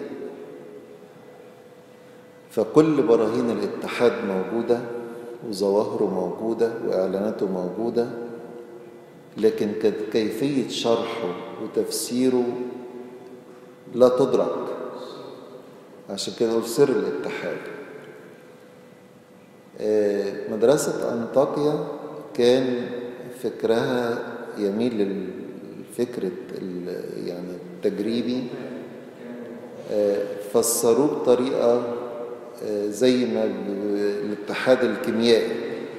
فكل براهين الاتحاد موجودة وظواهره موجودة وإعلاناته موجودة لكن كيفية شرحه وتفسيره لا تدرك عشان كده قول سر الاتحاد مدرسة أنطاكيا كان فكرها يميل للفكرة يعني التجريبي فسروه بطريقة زي ما الاتحاد الكيميائي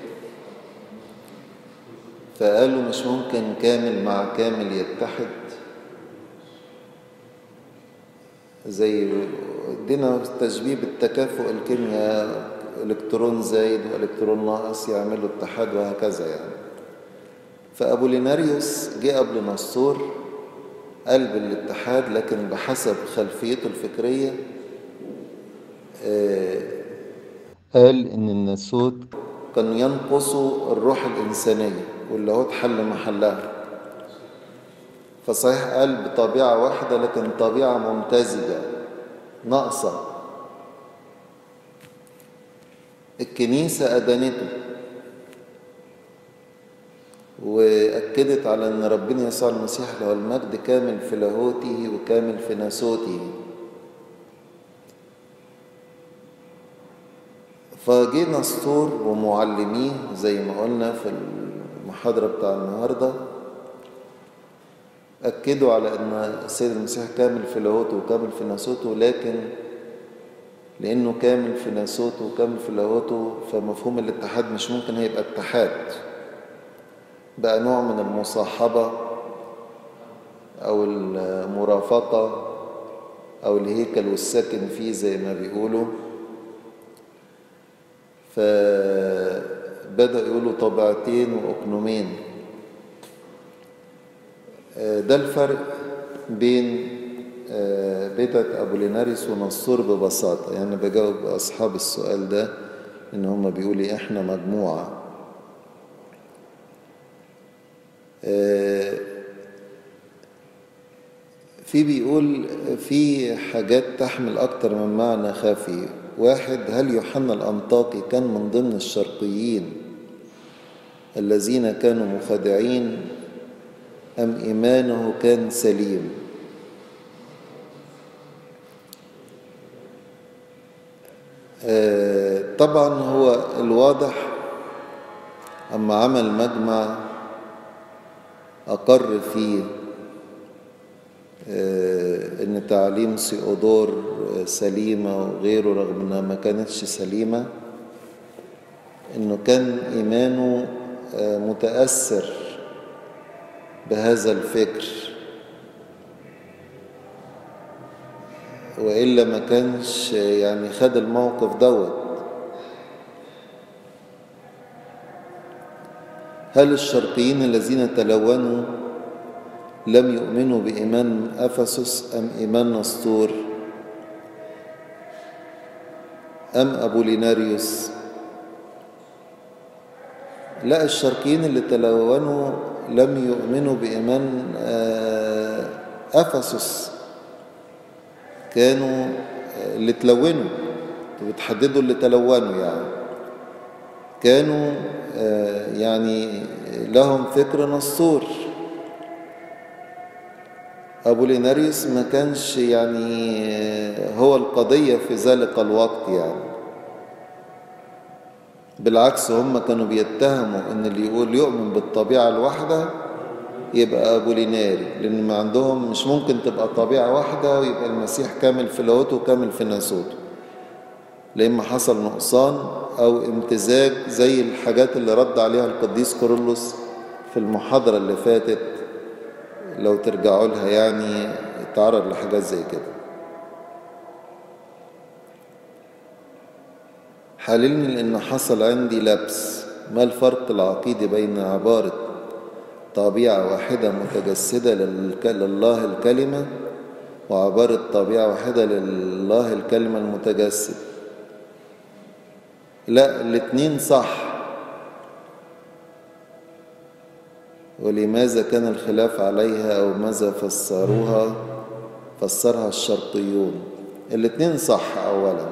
فقالوا مش ممكن كامل مع كامل يتحد زي ادينا تشبيه بالتكافؤ الكيمياء الكترون زايد والكترون ناقص يعملوا اتحاد وهكذا يعني فابوليناريوس جه قبل نسطور قال بالاتحاد لكن بحسب خلفيته الفكريه قال ان الناسوت كانوا ينقصوا الروح الانسانيه واللاهوت حل محلها فصحيح قال بطبيعه واحده لكن طبيعه ممتزجه ناقصه الكنيسة أدانته وأكدت على أن ربنا يسوع المسيح له المجد كامل في لاهوته وكامل في ناسوته فجي نسطور ومعلميه زي ما قلنا في المحاضرة بتاع النهاردة أكدوا على أن السيد المسيح كامل في لاهوته وكامل في ناسوته لكن لأنه كامل في ناسوته وكامل في لاهوته فمفهوم الاتحاد مش ممكن هيبقى اتحاد بقى نوع من المصاحبة أو المرافقة أو الهيكل والساكن فيه زي ما بيقولوا فبدأ يقولوا طبيعتين وأقنومين ده الفرق بين بدعة أبو ليناريس ونصور ببساطة يعني بجاوب أصحاب السؤال ده إن هم بيقولي إحنا مجموعة في بيقول في حاجات تحمل أكتر من معنى خفي واحد هل يوحنا الأنطاكي كان من ضمن الشرقيين الذين كانوا مخادعين أم إيمانه كان سليم طبعا هو الواضح أما عمل مجمع أقر فيه إن تعليم سيودور سليمة وغيره رغم إنها ما كانتش سليمة إنه كان إيمانه متأثر بهذا الفكر وإلا ما كانش يعني خد الموقف دوت هل الشرقيين الذين تلونوا لم يؤمنوا بإيمان أفسس أم إيمان نسطور أم أبو ليناريوس لا الشرقيين اللي تلونوا لم يؤمنوا بإيمان أفسس كانوا اللي تلونوا بتحددوا اللي تلونوا يعني كانوا يعني لهم فكر نسطور أبو ليناريوس ما كانش يعني هو القضية في ذلك الوقت يعني بالعكس هم كانوا بيتهموا ان اللي يقول يؤمن بالطبيعة الواحدة يبقى أبو ليناري لأن ما عندهم مش ممكن تبقى طبيعة واحدة ويبقى المسيح كامل في لاهوته وكامل في ناسوته لإما حصل نقصان أو امتزاج زي الحاجات اللي رد عليها القديس كورولوس في المحاضرة اللي فاتت لو ترجعوا لها يعني تعرض لحاجات زي كده حللني لأن حصل عندي لبس ما الفرق العقيدي بين عبارة طبيعة واحدة متجسدة لله الكلمة وعبارة طبيعة واحدة لله الكلمة المتجسد لا الاتنين صح ولماذا كان الخلاف عليها أو ماذا فسروها فسرها الشرقيون الاتنين صح أولا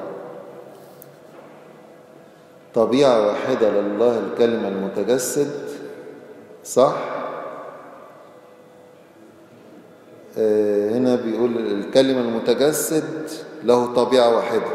طبيعة واحدة لله الكلمة المتجسد صح آه هنا بيقول الكلمة المتجسد له طبيعة واحدة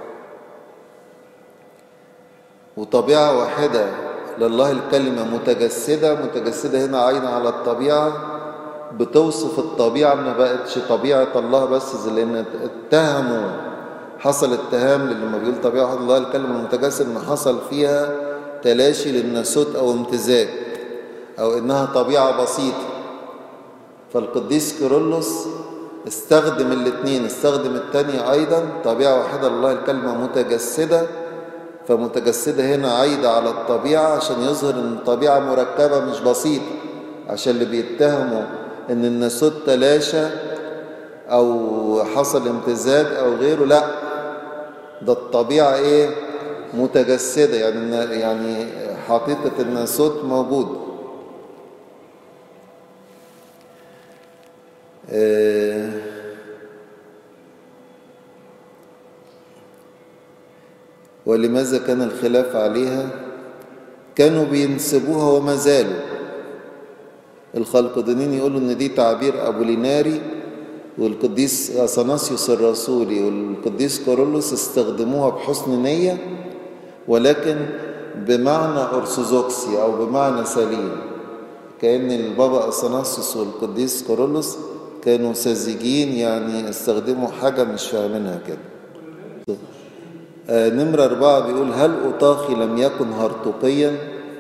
وطبيعة واحدة لله الكلمة متجسدة متجسدة هنا عين على الطبيعة بتوصف الطبيعة ما بقتش طبيعة الله بس لأن اتهموا حصل اتهام لما بيقول طبيعة الله الكلمة المتجسد إن حصل فيها تلاشي للناسوت أو امتزاج أو إنها طبيعة بسيطة فالقديس كيرلس استخدم الاثنين استخدم الثانية أيضا طبيعة واحدة لله الكلمة متجسدة فمتجسدة هنا عايدة على الطبيعة عشان يظهر إن الطبيعة مركبة مش بسيطة عشان اللي بيتهموا إن الناسوت تلاشى أو حصل امتزاج أو غيره لا ده الطبيعة إيه متجسدة يعني يعني حقيقة الناسوت موجود آه ولماذا كان الخلاف عليها كانوا بينسبوها وما زالوا الخلقدانيين يقولوا ان دي تعبير ابو ليناري والقديس اثناسيوس الرسولي والقديس كورولوس استخدموها بحسن نيه ولكن بمعنى ارثوذكسي او بمعنى سليم كان البابا اثناسيوس والقديس كورولوس كانوا ساذجين يعني استخدموا حاجه مش فاهمينها كده آه نمرة أربعة بيقول هل أطاخي لم يكن هرطوقيا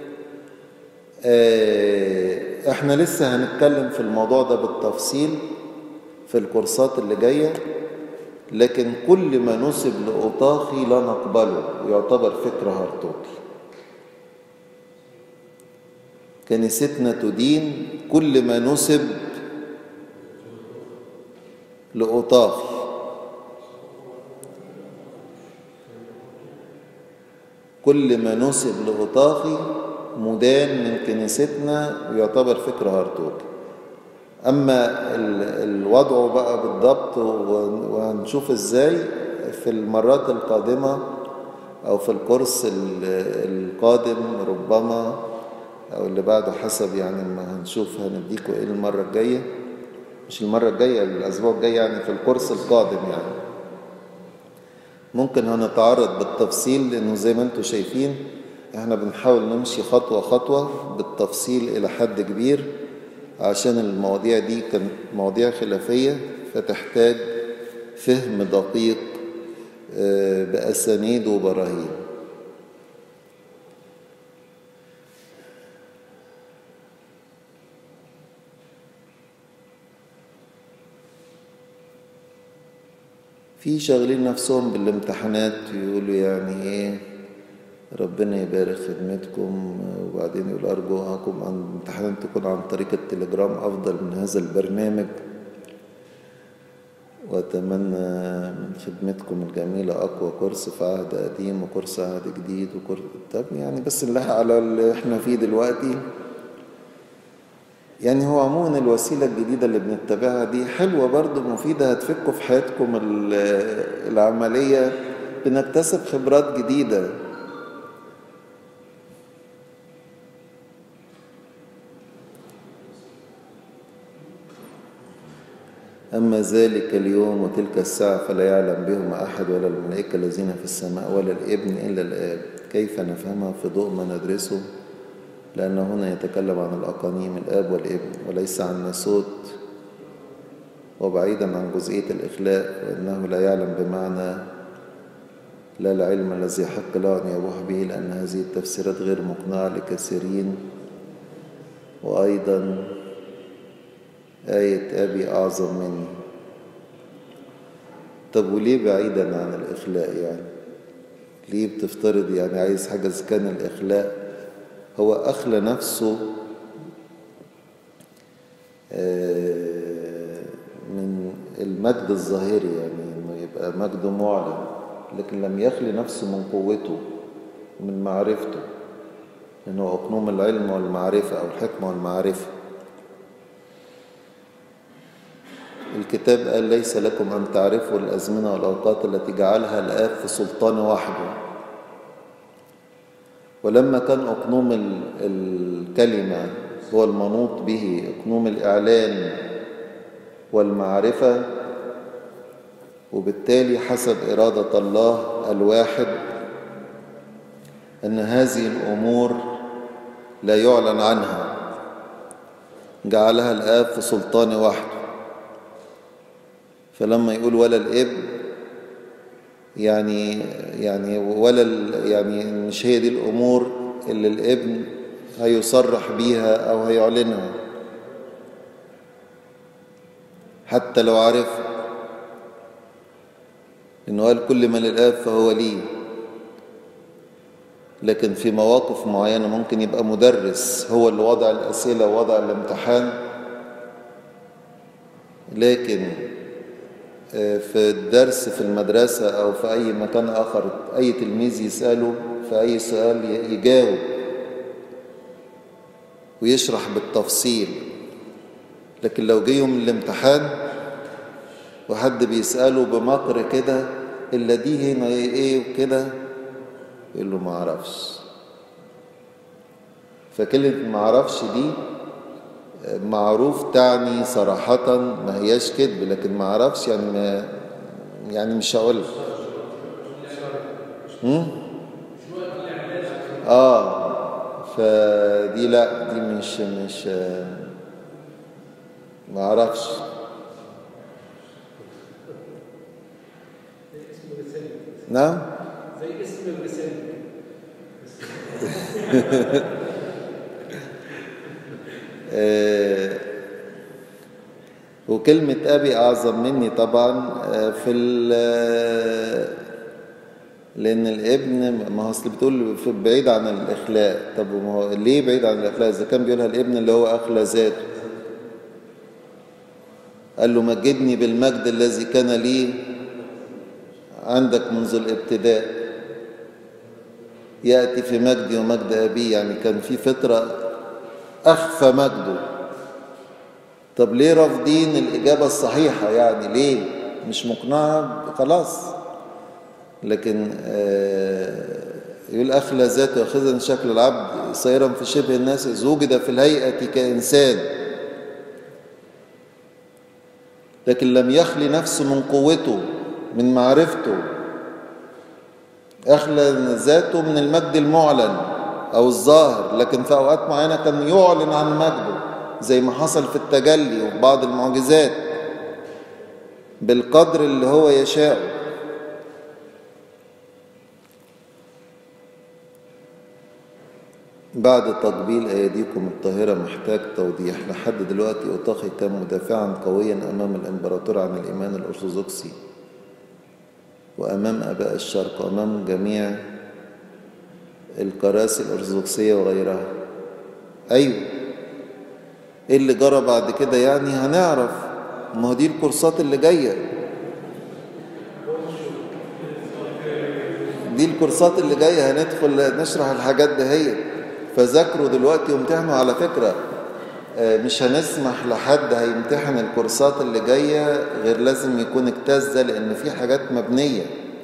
آه احنا لسه هنتكلم في الموضوع ده بالتفصيل في الكورسات اللي جاية لكن كل ما نسب لأطاخي لا نقبله ويعتبر فكر هرطوقي كنيستنا تدين كل ما نسب لأطاخي كل ما نسب لأطاخي مدان من كنيستنا ويعتبر فكر هرطوقي أما الوضع بقى بالضبط وهنشوف إزاي في المرات القادمة أو في الكورس القادم ربما أو اللي بعده حسب يعني ما هنشوف هنديكوا إيه المرة الجاية مش المرة الجاية الأسبوع الجاي يعني في الكورس القادم يعني ممكن هنتعرض بالتفصيل لأنه زي ما انتم شايفين احنا بنحاول نمشي خطوة خطوة بالتفصيل إلى حد كبير عشان المواضيع دي كانت مواضيع خلافية فتحتاج فهم دقيق بأسانيد وبراهين في شاغلين نفسهم بالامتحانات يقولوا يعني ايه ربنا يبارك خدمتكم وبعدين يقول أرجوكم أن الامتحانات تكون عن طريق التليجرام أفضل من هذا البرنامج وأتمنى من خدمتكم الجميلة أقوى كورس في عهد قديم وكورس عهد جديد وكورس طب يعني بس نلاحق على اللي احنا فيه دلوقتي يعني هو عموما الوسيلة الجديدة اللي بنتبعها دي حلوة برضو مفيدة هتفكوا في حياتكم العملية بنكتسب خبرات جديدة أما ذلك اليوم وتلك الساعة فلا يعلم بهما أحد ولا الملائكة الذين في السماء ولا الابن إلا الآب كيف نفهمها في ضوء ما ندرسه لأن هنا يتكلم عن الأقانيم الآب والابن وليس عن ناسوت وبعيدا عن جزئية الإخلاء وأنه لا يعلم بمعنى لا العلم الذي يحق له أن يبوح به لأن هذه التفسيرات غير مقنعة لكثيرين وأيضا آية أبي أعظم مني طب وليه بعيدا عن الإخلاء يعني ليه بتفترض يعني عايز حاجة إذا كان الإخلاء هو أخلى نفسه من المجد الظاهري يعني إنه يبقى مجده معلن لكن لم يخلي نفسه من قوته ومن معرفته لأنه أقنوم العلم والمعرفة أو الحكمة والمعرفة الكتاب قال ليس لكم أن تعرفوا الأزمنة والأوقات التي جعلها الآب في سلطان وحده ولما كان أقنوم الكلمة هو المنوط به أقنوم الإعلان والمعرفة وبالتالي حسب إرادة الله الواحد أن هذه الأمور لا يعلن عنها جعلها الآب في سلطان وحده فلما يقول ولا الابن يعني يعني ولا يعني مش هي دي الامور اللي الابن هيصرح بيها او هيعلنها حتى لو عرف انه قال كل ما للاب فهو لي لكن في مواقف معينه ممكن يبقى مدرس هو اللي وضع الاسئله ووضع الامتحان لكن في الدرس في المدرسة أو في أي مكان آخر أي تلميذ يسأله في أي سؤال يجاوب ويشرح بالتفصيل لكن لو جه يوم الامتحان وحد بيسأله بمقر كده إلا دي هنا إيه وكده يقول له ما أعرفش فكلمة ما أعرفش دي معروف تعني صراحة ما هياش كذب لكن ما اعرفش يعني ما يعني مش هقول اه فدي لا دي مش مش ما اعرفش نعم زي آه، وكلمة أبي أعظم مني طبعا آه، في ال لأن الابن ما هو أصل بتقول في- بعيد عن الإخلاء طب ما هو ليه بعيد عن الإخلاء إذا كان بيقولها الابن اللي هو أخلى ذاته قال له مجدني بالمجد الذي كان لي عندك منذ الابتداء يأتي في مجدي ومجد أبي يعني كان في فترة أخفى مجده طب ليه رافضين الإجابة الصحيحة يعني ليه مش مقنعة خلاص لكن آه، يقول أخلى ذاته أخذا شكل العبد صيرا في شبه الناس إذ وجد في الهيئة كإنسان لكن لم يخلي نفسه من قوته من معرفته أخلى ذاته من المجد المعلن أو الظاهر لكن في أوقات معينة كان يعلن عن مجده زي ما حصل في التجلي وفي بعض المعجزات بالقدر اللي هو يشاء بعد تقبيل أيديكم الطاهرة محتاج توضيح لحد دلوقتي أوطاخي كان مدافعا قويا أمام الإمبراطور عن الإيمان الأرثوذكسي وأمام أباء الشرق وأمام جميع الكراسي الأرثوذكسية وغيرها أيوه إيه اللي جرى بعد كده يعني هنعرف ما هو دي الكورسات اللي جاية دي الكورسات اللي جاية هندخل نشرح الحاجات دهيت فذاكروا دلوقتي وامتحنوا على فكرة آه، مش هنسمح لحد هيمتحن الكورسات اللي جاية غير لازم يكون اجتاز ده لأن في حاجات مبنية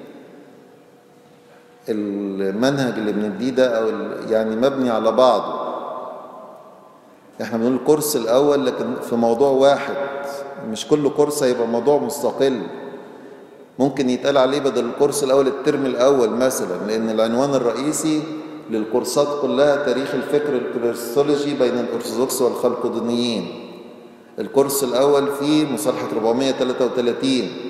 المنهج اللي بنديه ده أو ال- يعني مبني على بعضه احنا بنقول الكورس الأول لكن في موضوع واحد مش كل كورس هيبقى موضوع مستقل ممكن يتقال عليه بدل الكورس الأول الترم الأول مثلا لأن العنوان الرئيسي للكورسات كلها تاريخ الفكر الكريستولوجي بين الأرثوذكس والخلقدونيين الكورس الأول فيه مصالحة 433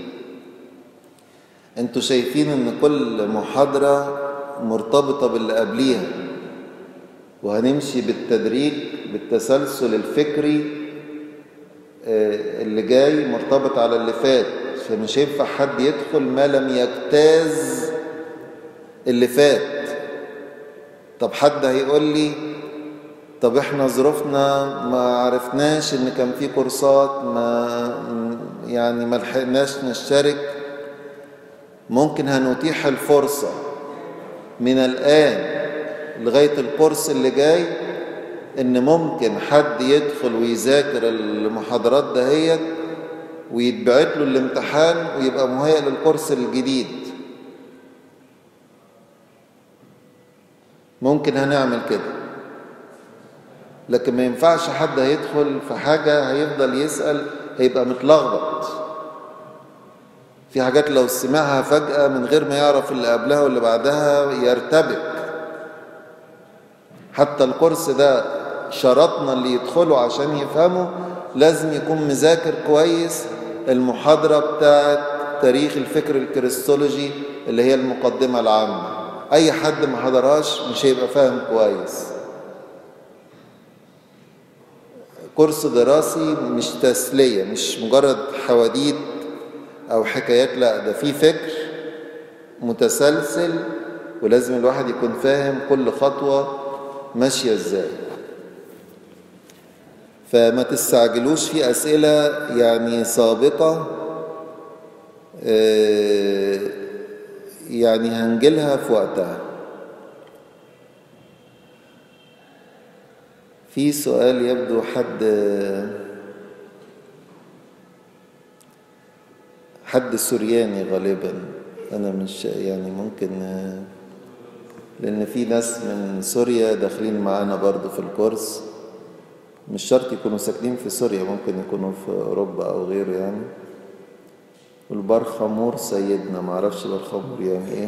انتوا شايفين ان كل محاضرة مرتبطة باللي قبليها وهنمشي بالتدريج بالتسلسل الفكري آه، اللي جاي مرتبط على اللي فات فمش ينفع حد يدخل ما لم يجتاز اللي فات طب حد هيقول لي طب احنا ظروفنا ما عرفناش ان كان في كورسات ما يعني ما لحقناش نشترك ممكن هنتيح الفرصة من الآن لغاية الكورس اللي جاي إن ممكن حد يدخل ويذاكر المحاضرات دهيت ويتبعت له الامتحان ويبقى مهيأ للكورس الجديد ممكن هنعمل كده لكن ما ينفعش حد هيدخل في حاجة هيفضل يسأل هيبقى متلخبط في حاجات لو سمعها فجأة من غير ما يعرف اللي قبلها واللي بعدها يرتبك حتى الكورس ده شرطنا اللي يدخلوا عشان يفهموا لازم يكون مذاكر كويس المحاضرة بتاعت تاريخ الفكر الكريستولوجي اللي هي المقدمة العامة أي حد ما حضرهاش مش هيبقى فاهم كويس كورس دراسي مش تسلية مش مجرد حواديت أو حكايات لا ده في فكر متسلسل ولازم الواحد يكون فاهم كل خطوة ماشية ازاي فما تستعجلوش في أسئلة يعني سابقة آه، يعني هنجيلها في وقتها في سؤال يبدو حد حد سورياني غالبا انا مش يعني ممكن آه، لان في ناس من سوريا داخلين معانا برضو في الكورس مش شرط يكونوا ساكنين في سوريا ممكن يكونوا في اوروبا او غيره يعني والبرخمور سيدنا معرفش برخمور يعني ايه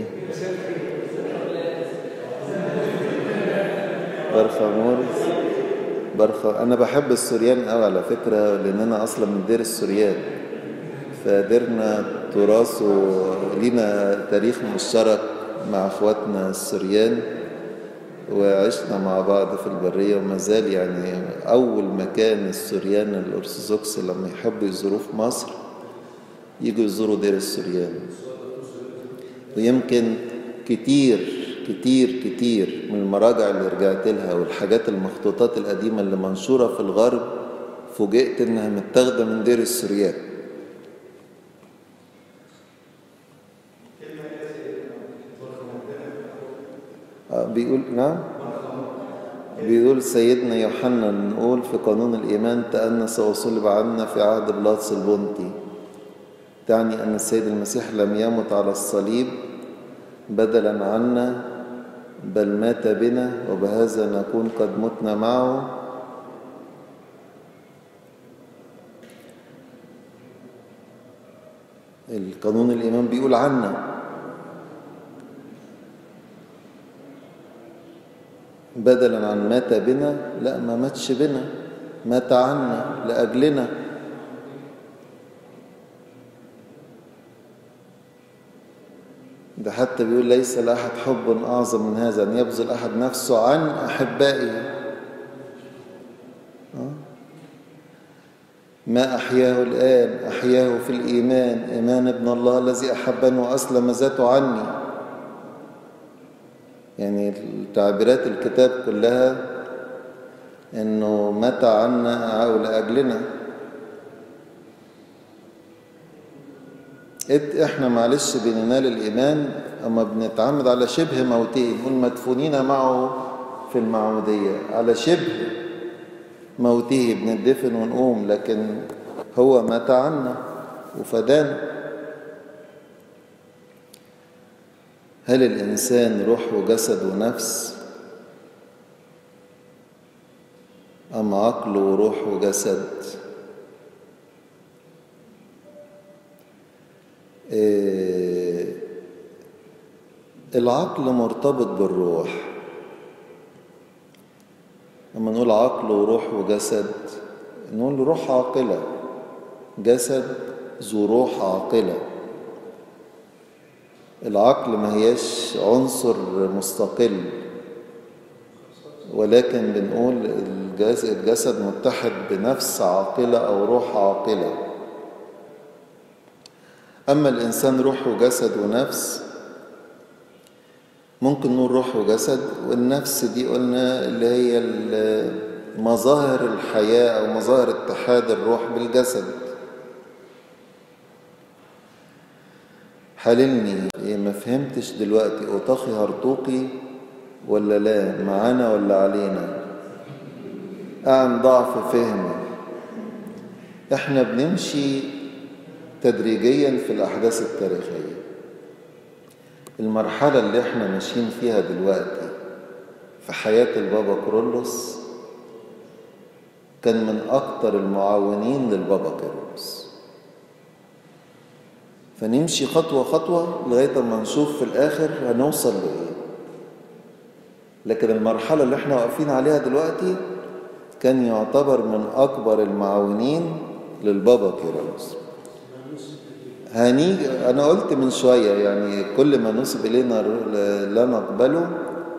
برخمور برخ انا بحب السوريان قوي على فكره لان انا اصلا من دير السوريان فقدرنا تراث ولينا تاريخ مشترك مع اخواتنا السوريان وعشنا مع بعض في البرية وما زال يعني أول مكان السوريان الأرثوذكس لما يحبوا يزوروه في مصر يجوا يزوروا دير السوريان ويمكن كتير كتير كتير من المراجع اللي رجعت لها والحاجات المخطوطات القديمة اللي منشورة في الغرب فوجئت إنها متاخدة من دير السوريان بيقول نعم بيقول سيدنا يوحنا نقول في قانون الإيمان تأنس وصلب عنا في عهد بلاطس البنطي تعني أن السيد المسيح لم يمت على الصليب بدلا عنا بل مات بنا وبهذا نكون قد متنا معه القانون الإيمان بيقول عنا بدلا عن مات بنا لا ما ماتش بنا مات عنا لأجلنا ده حتى بيقول ليس لأحد حب أعظم من هذا أن يبذل أحد نفسه عن أحبائه ما أحياه الآن أحياه في الإيمان إيمان ابن الله الذي أحبني وأسلم ذاته عني يعني تعبيرات الكتاب كلها انه متى عنا او لاجلنا احنا معلش بننال الايمان اما بنتعمد على شبه موته نقول مدفونين معه في المعموديه على شبه موته بندفن ونقوم لكن هو مات عنا وفدانا هل الإنسان روح وجسد ونفس أم عقل وروح وجسد إيه العقل مرتبط بالروح لما نقول عقل وروح وجسد نقول روح عاقلة جسد ذو روح عاقله العقل ما هياش عنصر مستقل ولكن بنقول الجسد متحد بنفس عاقلة أو روح عاقلة أما الإنسان روح وجسد ونفس ممكن نقول روح وجسد والنفس دي قلنا اللي هي مظاهر الحياة أو مظاهر اتحاد الروح بالجسد حللني إيه ما فهمتش دلوقتي أطاخي هرطوقي ولا لا معانا ولا علينا عن ضعف فهمي احنا بنمشي تدريجيا في الأحداث التاريخية المرحلة اللي احنا ماشيين فيها دلوقتي في حياة البابا كرولوس كان من أكتر المعاونين للبابا كرولوس فنمشي خطوة خطوة لغاية ما نشوف في الآخر هنوصل لإيه لكن المرحلة اللي احنا واقفين عليها دلوقتي كان يعتبر من أكبر المعاونين للبابا كيرلس هنيجي أنا قلت من شوية يعني كل ما نسب إلينا لا نقبله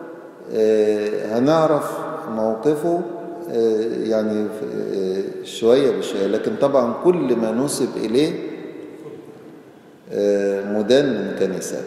هنعرف موقفه يعني شوية بشوية لكن طبعا كل ما نسب إليه مدان من كنيسة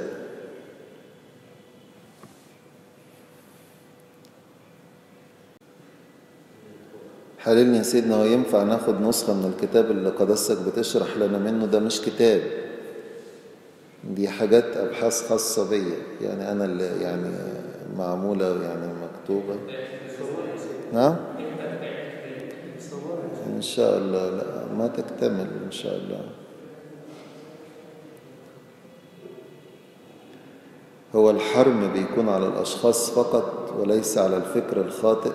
حللني يا سيدنا هو ينفع ناخد نسخة من الكتاب اللي قدسك بتشرح لنا منه ده مش كتاب دي حاجات أبحاث خاصة بيا يعني أنا اللي يعني معمولة يعني مكتوبة نعم إن شاء الله لا ما تكتمل إن شاء الله هو الحرم بيكون على الأشخاص فقط وليس على الفكر الخاطئ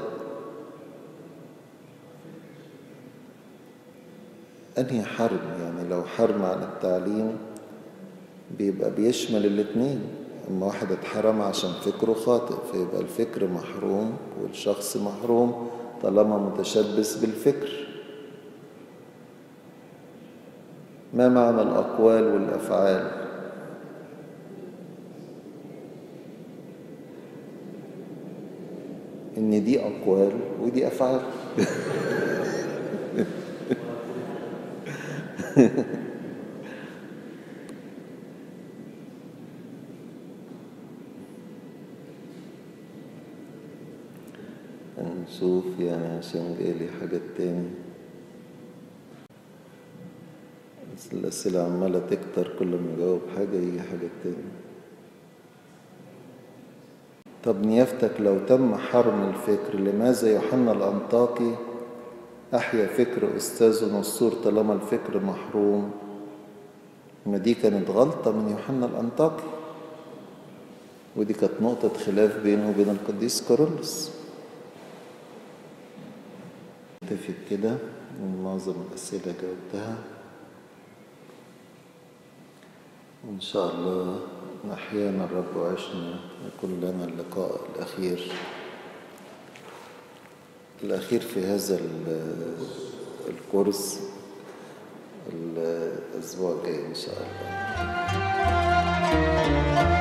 أنهي حرم يعني لو حرم عن التعليم بيبقى بيشمل الاتنين أما واحد اتحرم عشان فكره خاطئ فيبقى الفكر محروم والشخص محروم طالما متشبث بالفكر ما معنى الأقوال والأفعال إن دي أقوال ودي أفعال نشوف يعني عشان جايلي حاجات تاني بس الأسئلة عمالة تكتر كل ما أجاوب حاجة يجي حاجة تاني طب نيافتك لو تم حرم الفكر لماذا يوحنا الأنطاكي أحيا فكر أستاذه نصور طالما الفكر محروم ما دي كانت غلطة من يوحنا الأنطاكي ودي كانت نقطة خلاف بينه وبين القديس كورولوس اتفق كده من معظم الأسئلة جاوبتها وإن شاء الله أحيانا الرب وعشنا يكون لنا اللقاء الأخير الأخير في هذا الكورس الأسبوع الجاي إن شاء الله